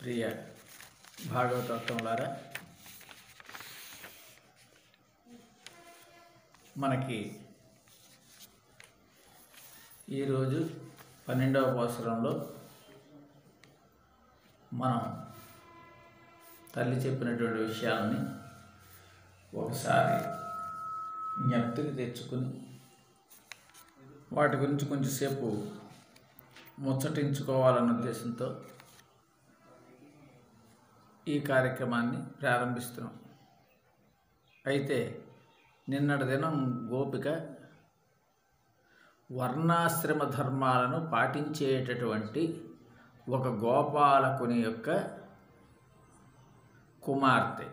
ప్రియ భాగవతత్వంలారా మనకి ఈరోజు పన్నెండవ సంవత్సరంలో మనం తల్లి చెప్పినటువంటి విషయాలని ఒకసారి జ్ఞప్తికి తెచ్చుకుని వాటి గురించి కొంచెంసేపు ముచ్చటించుకోవాలన్న ఉద్దేశంతో ఈ కార్యక్రమాన్ని ప్రారంభిస్తున్నాం అయితే నిన్నటి దినం గోపిక వర్ణాశ్రమ ధర్మాలను పాటించేటటువంటి ఒక గోపాలకుని యొక్క కుమార్తె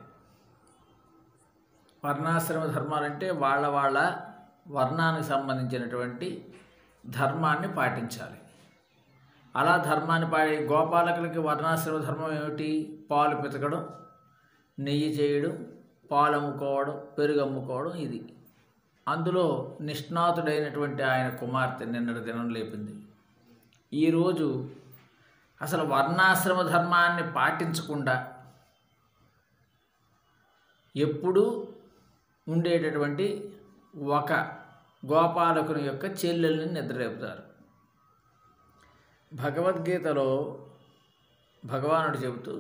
వర్ణాశ్రమ ధర్మాలంటే వాళ్ళ వాళ్ళ వర్ణానికి సంబంధించినటువంటి ధర్మాన్ని పాటించాలి అలా ధర్మాన్ని పాడి గోపాలకులకి వర్ణాశ్రమ ధర్మం ఏమిటి పాలు పితకడం నెయ్యి చేయడం పాలు అమ్ముకోవడం పెరుగు అమ్ముకోవడం ఇది అందులో నిష్ణాతుడైనటువంటి ఆయన కుమార్తె నిన్నటి దినం లేపింది ఈరోజు అసలు వర్ణాశ్రమ ధర్మాన్ని పాటించకుండా ఎప్పుడూ ఉండేటటువంటి ఒక గోపాలకుని యొక్క చెల్లెల్ని నిద్రలేపుతారు భగవద్గీతలో భగవానుడు చెబుతూ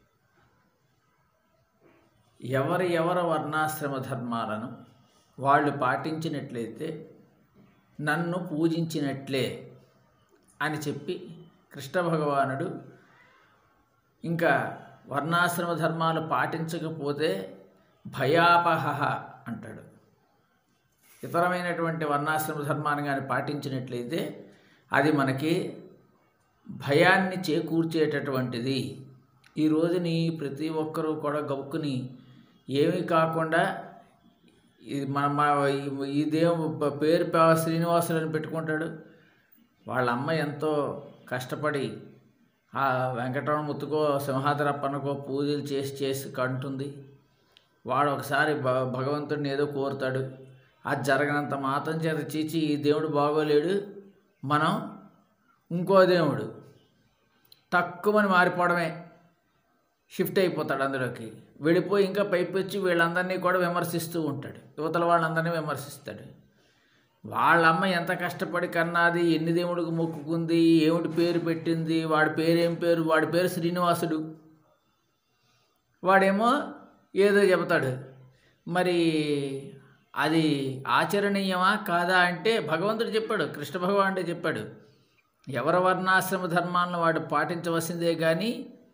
ఎవరి ఎవరి వర్ణాశ్రమ ధర్మాలను వాళ్ళు పాటించినట్లయితే నన్ను పూజించినట్లే అని చెప్పి కృష్ణ భగవానుడు ఇంకా వర్ణాశ్రమ ధర్మాలు పాటించకపోతే భయాపహ అంటాడు ఇతరమైనటువంటి వర్ణాశ్రమ ధర్మాన్ని కానీ పాటించినట్లయితే అది మనకి భయాన్ని చేకూర్చేటటువంటిది ఈ రోజుని ప్రతి ఒక్కరూ కూడా గబుక్కుని ఏమీ కాకుండా ఇది మన మన- ఈ- ఈ దేవు పేరు ప- శ్రీనివాసులని పెట్టుకుంటాడు వాళ్ళ అమ్మ ఎంతో కష్టపడి ఆ వెంకటరమణమూర్తికో సింహాద్రప్పనకో పూజలు చేసి చేసి కంటుంది వాడు ఒకసారి భ భగవంతుడిని ఏదో కోరుతాడు అది జరగనంత మాత్రం చేత చీచి ఈ దేవుడు బాగోలేడు మనం ఇంకో దేవుడు తక్కువని మారిపోవడమే షిఫ్ట్ అయిపోతాడు అందులోకి వెళ్ళిపోయి ఇంకా పైపెచ్చి వీళ్ళందరినీ కూడా విమర్శిస్తూ ఉంటాడు యువతల వాళ్ళందరినీ విమర్శిస్తాడు వాళ్ళ అమ్మ ఎంత కష్టపడి కన్నది ఎన్ని దేవుడికి మొక్కుకుంది ఏమిటి పేరు పెట్టింది వాడి పేరేం పేరు వాడి పేరు శ్రీనివాసుడు వాడేమో ఏదో చెబుతాడు మరి అది ఆచరణీయమా కాదా అంటే భగవంతుడు చెప్పాడు కృష్ణ భగవానుడే చెప్పాడు ఎవరి వర్ణాశ్రమ ధర్మాలను వాడు పాటించవలసిందే కానీ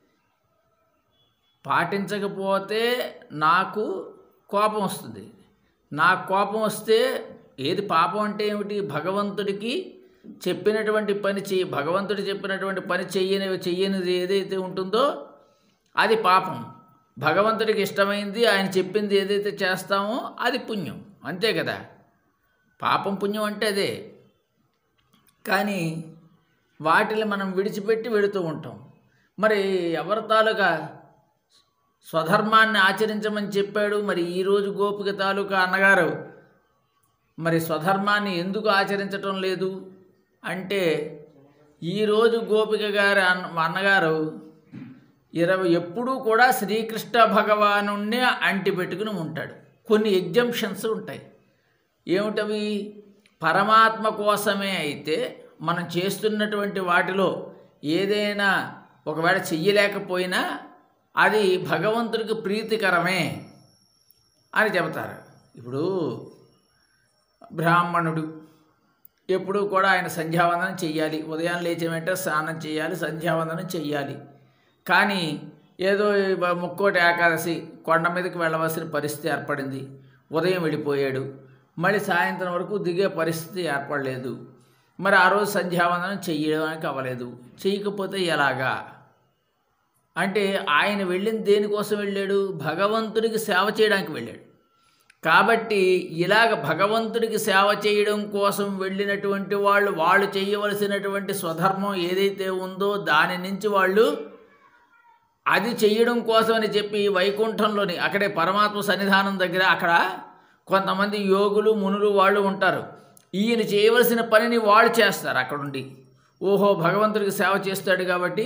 పాటించకపోతే నాకు కోపం వస్తుంది నాకు కోపం వస్తే ఏది పాపం అంటే ఏమిటి భగవంతుడికి చెప్పినటువంటి పని చెయ్యి భగవంతుడు చెప్పినటువంటి పని చెయ్యని చెయ్యనిది ఏదైతే ఉంటుందో అది పాపం భగవంతుడికి ఇష్టమైంది ఆయన చెప్పింది ఏదైతే చేస్తామో అది పుణ్యం అంతే కదా పాపం పుణ్యం అంటే అదే కానీ వాటిని మనం విడిచిపెట్టి వెళుతూ ఉంటాం మరి ఎవరి తాలూకా స్వధర్మాన్ని ఆచరించమని చెప్పాడు మరి ఈరోజు గోపిక తాలూకా అన్నగారు మరి స్వధర్మాన్ని ఎందుకు ఆచరించటం లేదు అంటే ఈరోజు గోపిక గారి అన్న అన్నగారు ఇరవై ఎప్పుడూ కూడా శ్రీకృష్ణ భగవానుణ్ణి అంటి పెట్టుకుని ఉంటాడు కొన్ని ఎగ్జంప్షన్స్ ఉంటాయి ఏమిటవి పరమాత్మ కోసమే అయితే మనం చేస్తున్నటువంటి వాటిలో ఏదైనా ఒకవేళ చెయ్యలేకపోయినా అది భగవంతుడికి ప్రీతికరమే అని చెబుతారు ఇప్పుడు బ్రాహ్మణుడు ఎప్పుడూ కూడా ఆయన సంధ్యావందనం చెయ్యాలి ఉదయం లేచిన వెంటనే స్నానం చేయాలి సంధ్యావందనం చెయ్యాలి కానీ ఏదో ఈ బ- ముక్కోటి ఏకాదశి కొండ మీదకి వెళ్ళవలసిన పరిస్థితి ఏర్పడింది ఉదయం వెళ్ళిపోయాడు మళ్ళీ సాయంత్రం వరకు దిగే పరిస్థితి ఏర్పడలేదు మరి ఆ రోజు సంధ్యావందనం చెయ్యడానికి అవ్వలేదు చెయ్యకపోతే ఎలాగా అంటే ఆయన వెళ్ళిన దేనికోసం వెళ్ళాడు భగవంతుడికి సేవ చేయడానికి వెళ్ళాడు కాబట్టి ఇలాగ భగవంతుడికి సేవ చేయడం కోసం వెళ్ళినటువంటి వాళ్ళు వాళ్ళు చేయవలసినటువంటి స్వధర్మం ఏదైతే ఉందో దాని నుంచి వాళ్ళు అది చెయ్యడం కోసమని చెప్పి వైకుంఠంలోని అక్కడే పరమాత్మ సన్నిధానం దగ్గర అక్కడ కొంతమంది యోగులు మునులు వాళ్ళు ఉంటారు ఈయన చేయవలసిన పనిని వాళ్ళు చేస్తారు అక్కడుండి ఓహో భగవంతుడికి సేవ చేస్తాడు కాబట్టి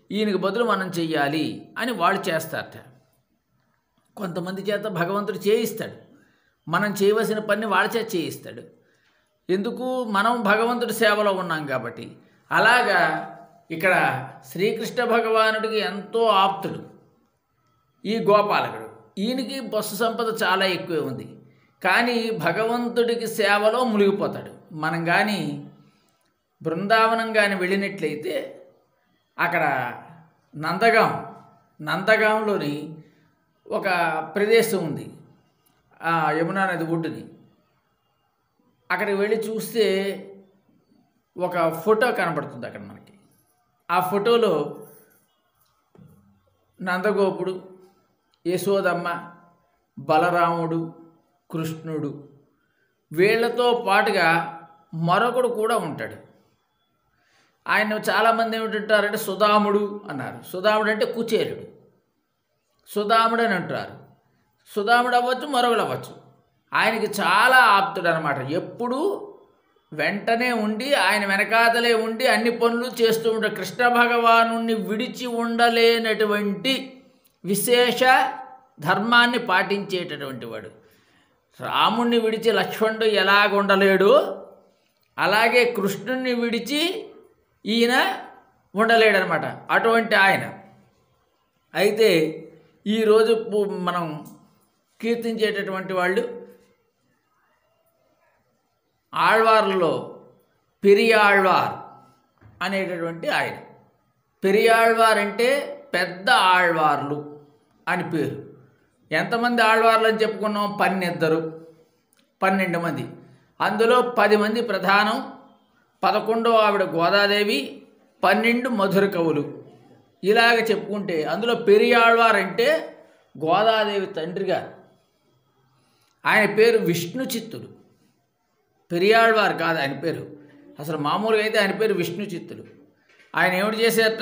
ఈయనకి బదులు మనం చెయ్యాలి అని వాళ్ళు చేస్తారట కొంతమంది చేత భగవంతుడు చేయిస్తాడు మనం చేయవలసిన పని వాళ్ళ చేత చేయిస్తాడు ఎందుకు మనం భగవంతుడి సేవలో ఉన్నాం కాబట్టి అలాగా ఇక్కడ శ్రీకృష్ణ భగవానుడికి ఎంతో ఆప్తుడు ఈ గోపాలకుడు ఈయనకి బస్సు సంపద చాలా ఎక్కువే ఉంది కానీ భగవంతుడికి సేవలో మునిగిపోతాడు మనం కానీ బృందావనం కానీ వెళ్ళినట్లయితే అక్కడ నందగాం నందగాంలోని ఒక ప్రదేశం ఉంది ఆ యమునా నది ఒడ్డుని అక్కడికి వెళ్ళి చూస్తే ఒక ఫోటో కనబడుతుంది అక్కడ మనకి ఆ ఫోటోలో నందగోపుడు యశోదమ్మ బలరాముడు కృష్ణుడు వీళ్ళతో పాటుగా మరొకడు కూడా ఉంటాడు ఆయన చాలామంది ఏమిటంటారంటే సుధాముడు అన్నారు సుధాముడు అంటే కుచేలుడు సుధాముడు అని అంటారు సుధాముడు అవ్వచ్చు మరొకడు అవ్వచ్చు ఆయనకి చాలా ఆప్తుడు అనమాట ఎప్పుడూ వెంటనే ఉండి ఆయన వెనకాతలే ఉండి అన్ని పనులు చేస్తూ ఉంటాడు కృష్ణ భగవాను విడిచి ఉండలేనటువంటి విశేష ధర్మాన్ని పాటించేటటువంటి వాడు రాముణ్ణి విడిచి లక్ష్మణుడు ఎలాగ ఉండలేడు అలాగే కృష్ణుణ్ణి విడిచి ఈయన ఉండలేడనమాట అటువంటి ఆయన అయితే ఈరోజు పు- మనం కీర్తించేటటువంటి వాళ్ళు ఆళ్వార్లలో పెరియాళ్వార్ అనేటటువంటి ఆయన పెరియాళ్వార్ అంటే పెద్ద ఆళ్వార్లు అని పేరు ఎంతమంది ఆళ్వార్లు అని చెప్పుకున్నాం పన్నెద్దరు పన్నెండు మంది అందులో పది మంది ప్రధానం పదకొండో ఆవిడ గోదాదేవి పన్నెండు మధుర కవులు ఇలాగ చెప్పుకుంటే అందులో పెరియాళ్వార్ అంటే గోదాదేవి తండ్రి గారు ఆయన పేరు విష్ణు చిత్తుడు పెరియాళ్వారు కాదు ఆయన పేరు అసలు మామూలుగా అయితే ఆయన పేరు విష్ణు చిత్తుడు ఆయన ఏమిటి చేశారట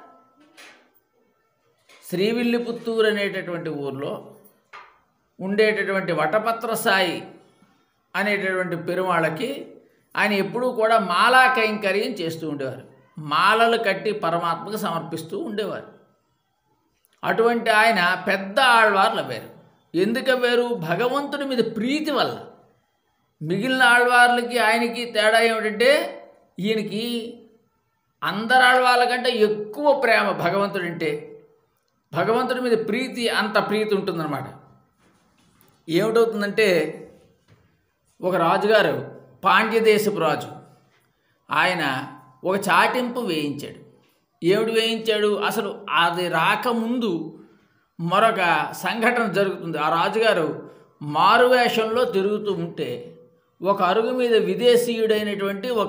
శ్రీవిల్లిపుత్తూరు అనేటటువంటి ఊర్లో ఉండేటటువంటి వటపత్ర సాయి అనేటటువంటి పెరుమాళ్ళకి ఆయన ఎప్పుడూ కూడా మాలా కైంకర్యం చేస్తూ ఉండేవారు మాలలు కట్టి పరమాత్మకు సమర్పిస్తూ ఉండేవారు అటువంటి ఆయన పెద్ద ఆళ్వార్లు అవ్వారు ఎందుకు అవ్వారు భగవంతుడి మీద ప్రీతి వల్ల మిగిలిన ఆళ్వార్లకి ఆయనకి తేడా ఏమిటంటే ఈయనకి అందరు ఆళ్వార్ల కంటే ఎక్కువ ప్రేమ భగవంతుడంటే భగవంతుడి మీద ప్రీతి అంత ప్రీతి ఉంటుందన్నమాట ఏమిటవుతుందంటే ఒక రాజుగారు పాండ్యదేశపు రాజు ఆయన ఒక చాటింపు వేయించాడు ఏమిటి వేయించాడు అసలు అది రాకముందు మరొక సంఘటన జరుగుతుంది ఆ రాజుగారు మారువేషంలో తిరుగుతూ ఉంటే ఒక అరుగు మీద విదేశీయుడైనటువంటి ఒక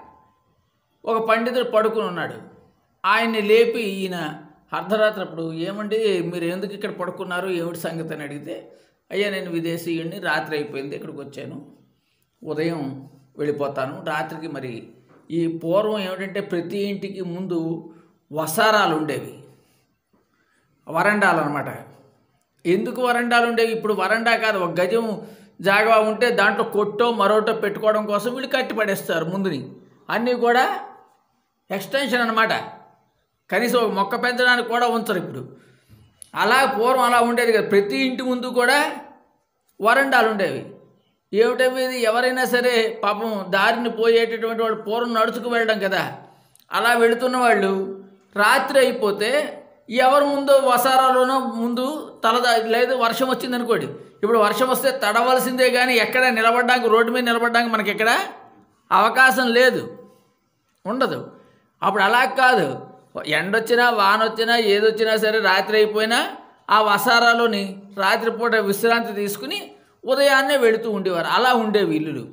ఒక పండితుడు పడుకుని ఉన్నాడు ఆయన్ని లేపి ఈయన అర్ధరాత్రి అప్పుడు ఏమండి మీరు ఎందుకు ఇక్కడ పడుకున్నారు ఏమిటి సంగతి అని అడిగితే అయ్యా నేను విదేశీయుడిని రాత్రి అయిపోయింది ఇక్కడికి వచ్చాను ఉదయం వెళ్ళిపోతాను రాత్రికి మరి ఈ పూర్వం ఏమిటంటే ప్రతి ఇంటికి ముందు వసారాలు ఉండేవి వరండాలు అనమాట ఎందుకు వరండాలు ఉండేవి ఇప్పుడు వరండా కాదు ఒక గజం జాగా ఉంటే దాంట్లో కొట్టో మరోటో పెట్టుకోవడం కోసం వీళ్ళు కట్టి పడేస్తారు ముందుని అన్నీ కూడా ఎక్స్టెన్షన్ అనమాట కనీసం ఒక మొక్క పెంచడానికి కూడా ఉంచరు ఇప్పుడు అలా పూర్వం అలా ఉండేది కదా ప్రతి ఇంటి ముందు కూడా వరండాలు ఉండేవి ఏమిటవి ఇది ఎవరైనా సరే పాపం దారిని పోయేటటువంటి వాళ్ళు పూర్వం నడుచుకు వెళ్ళడం కదా అలా వెళుతున్న వాళ్ళు రాత్రి అయిపోతే ఎవరు ముందు వసారాలోనో ముందు తలదా లేదు వర్షం వచ్చింది అనుకోండి ఇప్పుడు వర్షం వస్తే తడవలసిందే కానీ ఎక్కడ నిలబడడానికి రోడ్డు మీద నిలబడడానికి మనకి ఎక్కడ అవకాశం లేదు ఉండదు అప్పుడు అలా కాదు ఎండొచ్చినా వాన వచ్చినా ఏదొచ్చినా సరే రాత్రి అయిపోయినా ఆ వసారాలోని రాత్రిపూట విశ్రాంతి తీసుకుని ఉదయాన్నే వెళుతూ ఉండేవారు అలా ఉండేవి ఇల్లులు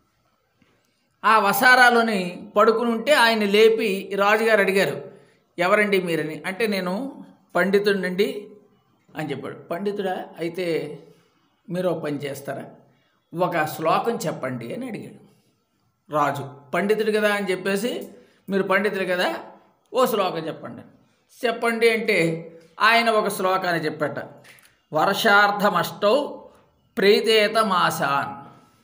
ఆ వసారాలోని పడుకుని ఉంటే ఆయన లేపి రాజుగారు అడిగారు ఎవరండి మీరని అంటే నేను పండితుడినండి అని చెప్పాడు పండితుడా అయితే మీరు ఒక పని చేస్తారా ఒక శ్లోకం చెప్పండి అని అడిగాడు రాజు పండితుడు కదా అని చెప్పేసి మీరు పండితుడు కదా ఓ శ్లోకం చెప్పండి చెప్పండి అంటే ఆయన ఒక శ్లోకాన్ని చెప్పట వర్షార్థమష్టౌ ప్రీతేత మాసాన్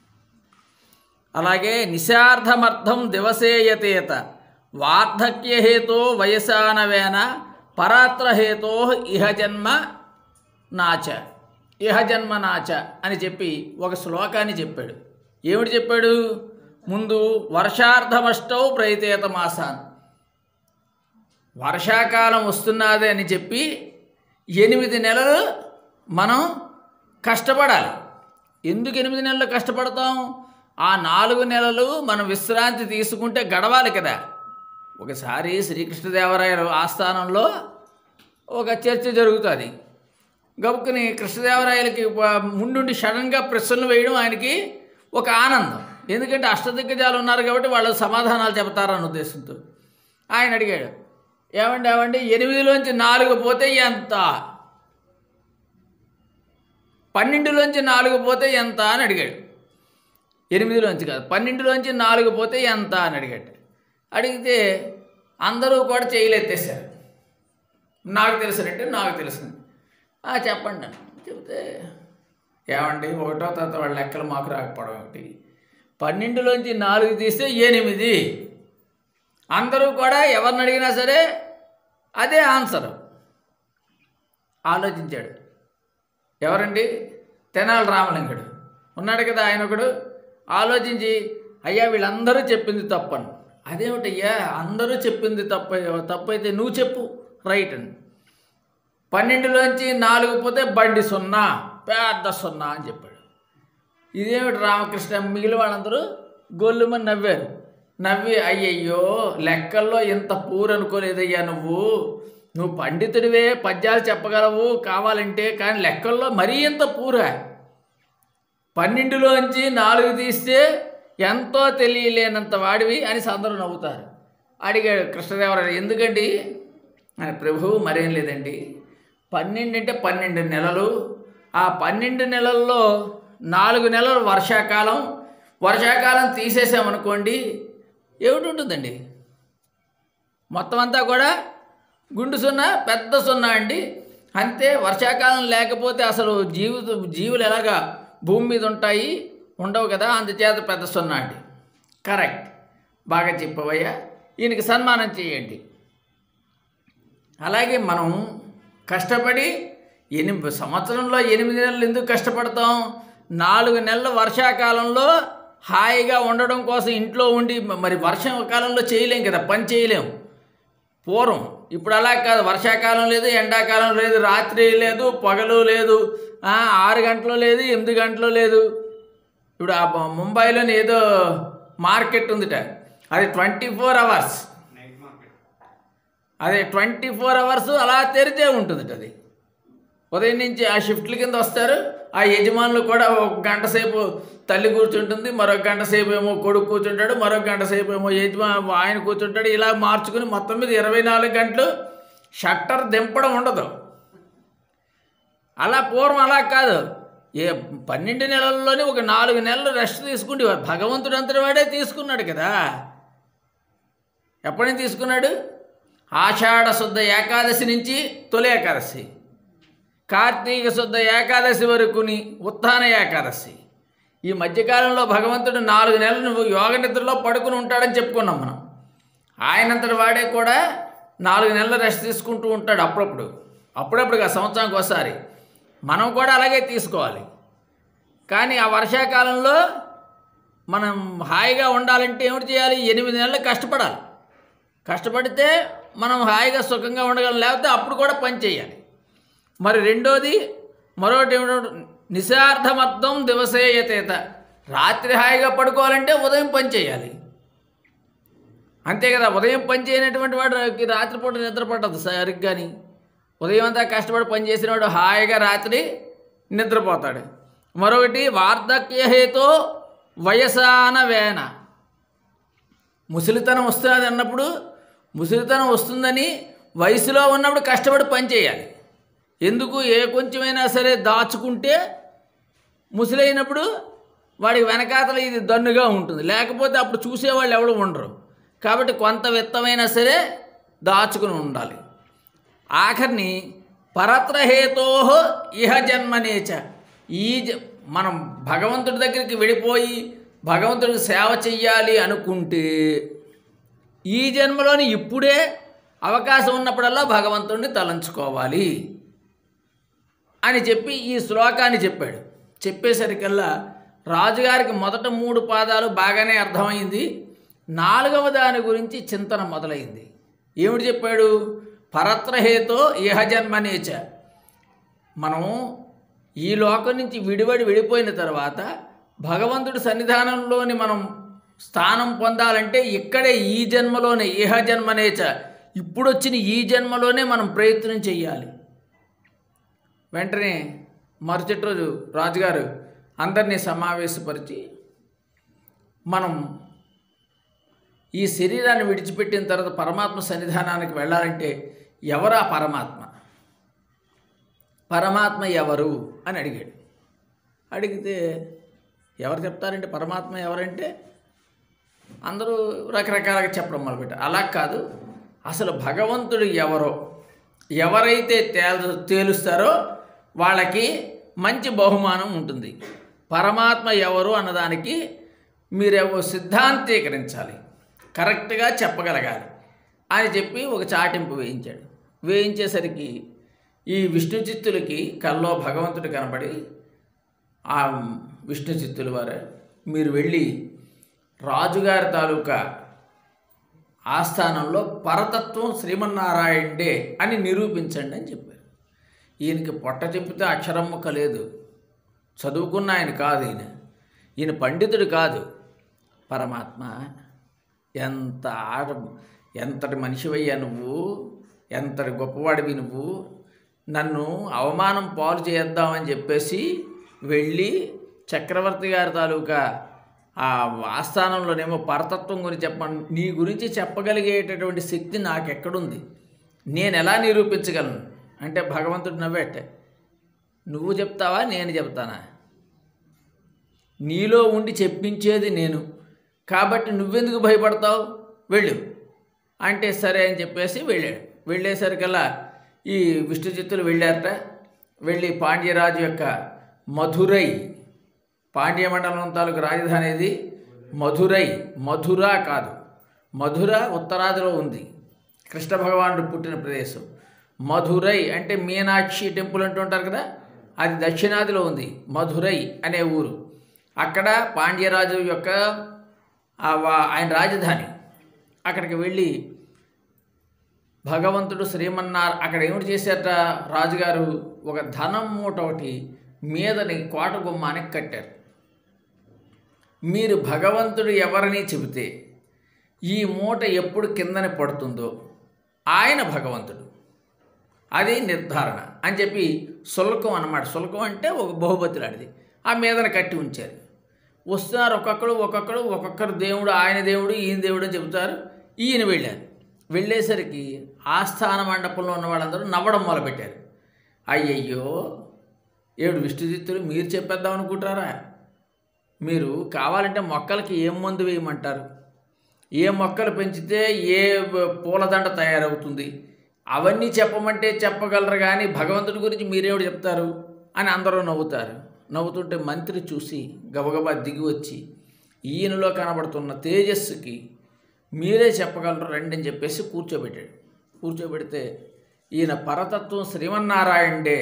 అలాగే నిశార్థమర్థం దివసేయతేత వార్ధక్యహేతో వయసానవేన పరాత్రహేతో ఇహ జన్మ నాచ ఇహ జన్మ నాచ అని చెప్పి ఒక శ్లోకాన్ని చెప్పాడు ఏమిటి చెప్పాడు ముందు వర్షార్ధమష్టౌ ప్రయతేత మాసాన్ వర్షాకాలం వస్తున్నది అని చెప్పి ఎనిమిది నెలలు మనం కష్టపడాలి ఎందుకు ఎనిమిది నెలలు కష్టపడతాం ఆ నాలుగు నెలలు మనం విశ్రాంతి తీసుకుంటే గడవాలి కదా ఒకసారి శ్రీకృష్ణదేవరాయల ఆస్థానంలో ఒక చర్చ జరుగుతుంది గబుక్కుని కృష్ణదేవరాయలకి ప- ముందుండి సడన్గా ప్రశ్నలు వేయడం ఆయనకి ఒక ఆనందం ఎందుకంటే అష్టదిగ్గజాలు ఉన్నారు కాబట్టి వాళ్ళు సమాధానాలు చెబుతారన్న ఉద్దేశంతో ఆయన అడిగాడు ఏమండి ఏమండి ఎనిమిదిలోంచి నాలుగు పోతే ఎంత పన్నెండులోంచి నాలుగు పోతే ఎంత అని అడిగాడు ఎనిమిదిలోంచి కాదు పన్నెండులోంచి నాలుగు పోతే ఎంత అని అడిగాడు అడిగితే అందరూ కూడా చేయలేత్తేసారు నాకు తెలుసునంటే నాకు తెలుసు "ఆ, చెప్పండి అని చెబితే ఏమండి ఒకటో తర్వాత వాళ్ళ లెక్కలు మాకు రాకపోవడం ఒకటి పన్నెండులోంచి నాలుగు తీస్తే ఎనిమిది అందరూ కూడా ఎవరిని అడిగినా సరే అదే ఆన్సర్ ఆలోచించాడు ఎవరండి తెనాలి రామలింగుడు ఉన్నాడు కదా ఆయన ఒకడు ఆలోచించి అయ్యా వీళ్ళందరూ చెప్పింది తప్పను అదేమిటయ్యా అందరూ చెప్పింది తప్ప తప్పైతే నువ్వు చెప్పు రైట్ అని పన్నెండులోంచి నాలుగు పోతే బండి సున్నా పెద్ద సున్నా అని చెప్పాడు ఇదేమిటి రామకృష్ణ మిగిలిన వాళ్ళందరూ గొల్లుమని నవ్వారు నవ్వి అయ్యయ్యో లెక్కల్లో ఇంత పూర్ అనుకోలేదయ్యా నువ్వు నువ్వు పండితుడివే పద్యాలు చెప్పగలవు కావాలంటే కానీ లెక్కల్లో మరీ ఇంత పూరా పన్నెండులోంచి నాలుగు తీస్తే ఎంతో తెలియలేనంత వాడివి అని అందరూ నవ్వుతారు అడిగాడు కృష్ణదేవరాయలు ఎందుకండి అని ప్రభువు మరేం లేదండి పన్నెండు అంటే పన్నెండు నెలలు ఆ పన్నెండు నెలల్లో నాలుగు నెలలు వర్షాకాలం వర్షాకాలం తీసేసామనుకోండి ఏమిటి ఉంటుందండి మొత్తం అంతా కూడా గుండు సున్నా పెద్ద సున్నా అండి అంతే వర్షాకాలం లేకపోతే అసలు జీవిత జీవులు ఎలాగా భూమి మీద ఉంటాయి ఉండవు కదా అందుచేత పెద్ద సున్నా అండి కరెక్ట్ బాగా చెప్పవయ్యా ఈయనకి సన్మానం చేయండి అలాగే మనం కష్టపడి ఎనిమిది సంవత్సరంలో ఎనిమిది నెలలు ఎందుకు కష్టపడతాం నాలుగు నెలల వర్షాకాలంలో హాయిగా ఉండడం కోసం ఇంట్లో ఉండి మరి వర్షం కాలంలో చేయలేం కదా పని చేయలేం పూర్వం ఇప్పుడు అలా కాదు వర్షాకాలం లేదు ఎండాకాలం లేదు రాత్రి లేదు పగలు లేదు ఆ, ఆరు గంటలు లేదు ఎనిమిది గంటలు లేదు ఇప్పుడు ఆ బొ- ముంబైలోని ఏదో మార్కెట్ ఉందిట అది ట్వంటీ ఫోర్ అవర్స్ అదే ట్వంటీ ఫోర్ అవర్స్ అలా తెరిచే ఉంటుంది అది ఉదయం నుంచి ఆ షిఫ్ట్ల కింద వస్తారు ఆ యజమానులు కూడా ఒక గంట సేపు తల్లి కూర్చుంటుంది మరొక గంట సేపు ఏమో కొడుకు కూర్చుంటాడు మరొక గంట సేపు ఏమో యజమా ఆయన కూర్చుంటాడు ఇలా మార్చుకుని మొత్తం మీద ఇరవై నాలుగు గంటలు షట్టర్ దింపడం ఉండదు అలా పూర్వం అలా కాదు ఏ పన్నెండు నెలల్లోనే ఒక నాలుగు నెలలు రెస్ట్ తీసుకుంటేవారు భగవంతుడు అంతటి వాడే తీసుకున్నాడు కదా ఎప్పటి నుంచి తీసుకున్నాడు ఆషాఢ శుద్ధ ఏకాదశి నుంచి తొలి ఏకాదశి కార్తీక శుద్ధ ఏకాదశి వరకుని ఉత్థాన ఏకాదశి ఈ మధ్యకాలంలో భగవంతుడు నాలుగు నెలలు నువ్వు యోగ నిద్రలో పడుకుని ఉంటాడని చెప్పుకున్నాం మనం ఆయనంతటి వాడే కూడా నాలుగు నెలలు రెస్ట్ తీసుకుంటూ ఉంటాడు అప్పుడప్పుడు అప్పుడప్పుడు కాదు, సంవత్సరానికి ఒకసారి మనం కూడా అలాగే తీసుకోవాలి కానీ ఆ వర్షాకాలంలో మనం హాయిగా ఉండాలంటే ఏమిటి చేయాలి ఎనిమిది నెలలు కష్టపడాలి కష్టపడితే మనం హాయిగా సుఖంగా ఉండగలం లేకపోతే అప్పుడు కూడా పని చేయాలి మరి రెండోది మరొకటి ఏమిటో నిశార్థమర్థం దివసేయతేత రాత్రి హాయిగా పడుకోవాలంటే ఉదయం పని చేయాలి అంతే కదా ఉదయం పని చేయనటువంటి వాడికి రాత్రిపూట నిద్ర పట్టదు సరిగ్గాని ఉదయం అంతా కష్టపడి పని చేసినవాడు హాయిగా రాత్రి నిద్రపోతాడు మరొకటి వార్ధక్యహేతో వయసాన వేన ముసలితనం వస్తున్నది అన్నప్పుడు ముసలితనం వస్తుందని వయసులో ఉన్నప్పుడు కష్టపడి పని చేయాలి ఎందుకు ఏ కొంచెమైనా సరే దాచుకుంటే ముసలైనప్పుడు వాడికి వెనకాతల ఇది దన్నుగా ఉంటుంది లేకపోతే అప్పుడు చూసేవాళ్ళు ఎవరు ఉండరు కాబట్టి కొంత విత్తమైనా సరే దాచుకుని ఉండాలి ఆఖరిని పరత్రహేతో ఇహ జన్మనేచ ఈ జ- మనం భగవంతుడి దగ్గరికి వెళ్ళిపోయి భగవంతుడికి సేవ చెయ్యాలి అనుకుంటే ఈ జన్మలోని ఇప్పుడే అవకాశం ఉన్నప్పుడల్లా భగవంతుడిని తలంచుకోవాలి అని చెప్పి ఈ శ్లోకాన్ని చెప్పాడు చెప్పేసరికల్లా రాజుగారికి మొదట మూడు పాదాలు బాగానే అర్థమైంది నాలుగవ దాని గురించి చింతన మొదలైంది ఏమిటి చెప్పాడు పరత్రహేతో ఇహ జన్మనేచ మనం ఈ లోకం నుంచి విడివడి వెళ్ళిపోయిన తర్వాత భగవంతుడి సన్నిధానంలోని మనం స్థానం పొందాలంటే ఇక్కడే ఈ జన్మలోనే ఇహ జన్మనేచ ఇప్పుడు వచ్చిన ఈ జన్మలోనే మనం ప్రయత్నం చెయ్యాలి వెంటనే మరుసటి రోజు రాజుగారు అందరినీ సమావేశపరిచి మనం ఈ శరీరాన్ని విడిచిపెట్టిన తర్వాత పరమాత్మ సన్నిధానానికి వెళ్ళాలంటే ఎవరా పరమాత్మ పరమాత్మ ఎవరు అని అడిగాడు అడిగితే ఎవరు చెప్తారంటే పరమాత్మ ఎవరంటే అందరూ రకరకాలుగా చెప్పడం మొదలుపెట్టారు అలా కాదు అసలు భగవంతుడు ఎవరో ఎవరైతే తేలు తేలుస్తారో వాళ్ళకి మంచి బహుమానం ఉంటుంది పరమాత్మ ఎవరు అన్నదానికి మీరేవో సిద్ధాంతీకరించాలి కరెక్ట్గా చెప్పగలగాలి అని చెప్పి ఒక చాటింపు వేయించాడు వేయించేసరికి ఈ విష్ణు చిత్తులకి కల్లో భగవంతుడు కనబడి ఆ విష్ణు చిత్తుల వారు మీరు వెళ్ళి రాజుగారి తాలూకా ఆస్థానంలో పరతత్వం శ్రీమన్నారాయణుడే అని నిరూపించండి అని చెప్పారు ఈయనకి పొట్ట చెప్తే అక్షరం ముక్క లేదు చదువుకున్న ఆయన కాదు ఈయన ఈయన పండితుడు కాదు పరమాత్మ ఎంత ఆడ ఎంతటి మనిషివయ్యా నువ్వు ఎంతటి గొప్పవాడివి నువ్వు నన్ను అవమానం పాలు చేద్దామని చెప్పేసి వెళ్ళి చక్రవర్తి గారి తాలూకా ఆ ఆస్థానంలోనేమో పరతత్వం గురించి చెప్పండి నీ గురించి చెప్పగలిగేటటువంటి శక్తి నాకెక్కడుంది నేను ఎలా నిరూపించగలను అంటే భగవంతుడు నవ్వేట నువ్వు చెప్తావా నేను చెప్తానా నీలో ఉండి చెప్పించేది నేను కాబట్టి నువ్వెందుకు భయపడతావు వెళ్ళు అంటే సరే అని చెప్పేసి వెళ్ళాడు వెళ్ళేసరికల్లా ఈ విష్ణు చిత్తులు వెళ్ళారట వెళ్ళి పాండ్యరాజు యొక్క మధురై పాండ్య మండలం తాలూకు రాజధాని ఇది మధురై మధుర కాదు మధుర ఉత్తరాదిలో ఉంది కృష్ణ భగవానుడు పుట్టిన ప్రదేశం మధురై అంటే మీనాక్షి టెంపుల్ అంటుంటారు కదా అది దక్షిణాదిలో ఉంది మధురై అనే ఊరు అక్కడ పాండ్యరాజు యొక్క ఆ వా- ఆయన రాజధాని అక్కడికి వెళ్ళి భగవంతుడు శ్రీమన్నార్ అక్కడ ఏమిటి చేశారట రాజుగారు ఒక ధనం మూట ఒకటి మీదని కోట గుమ్మానికి కట్టారు మీరు భగవంతుడు ఎవరని చెబితే ఈ మూట ఎప్పుడు కిందని పడుతుందో ఆయన భగవంతుడు అది నిర్ధారణ అని చెప్పి శుల్కం అన్నమాట శుల్కం అంటే ఒక బహుమతి లాంటిది ఆ మీదన కట్టి ఉంచారు వస్తున్నారు ఒక్కొక్కడు ఒక్కొక్కడు ఒక్కొక్కరు దేవుడు ఆయన దేవుడు ఈయన దేవుడు అని చెబుతారు ఈయన వెళ్ళారు వెళ్ళేసరికి ఆస్థాన మండపంలో ఉన్న వాళ్ళందరూ నవ్వడం మొదలుపెట్టారు అయ్యయ్యో ఏడు విష్ణుజిత్తులు మీరు చెప్పేద్దాం అనుకుంటారా మీరు కావాలంటే మొక్కలకి ఏం మందు వేయమంటారు ఏ మొక్కలు పెంచితే ఏ పూలదండ తయారవుతుంది అవన్నీ చెప్పమంటే చెప్పగలరు కానీ భగవంతుడి గురించి మీరేమిటి చెప్తారు అని అందరూ నవ్వుతారు నవ్వుతుంటే మంత్రి చూసి గబగబా దిగి వచ్చి ఈయనలో కనబడుతున్న తేజస్సుకి మీరే చెప్పగలరు రండి అని చెప్పేసి కూర్చోబెట్టాడు కూర్చోబెడితే ఈయన పరతత్వం శ్రీమన్నారాయణుడే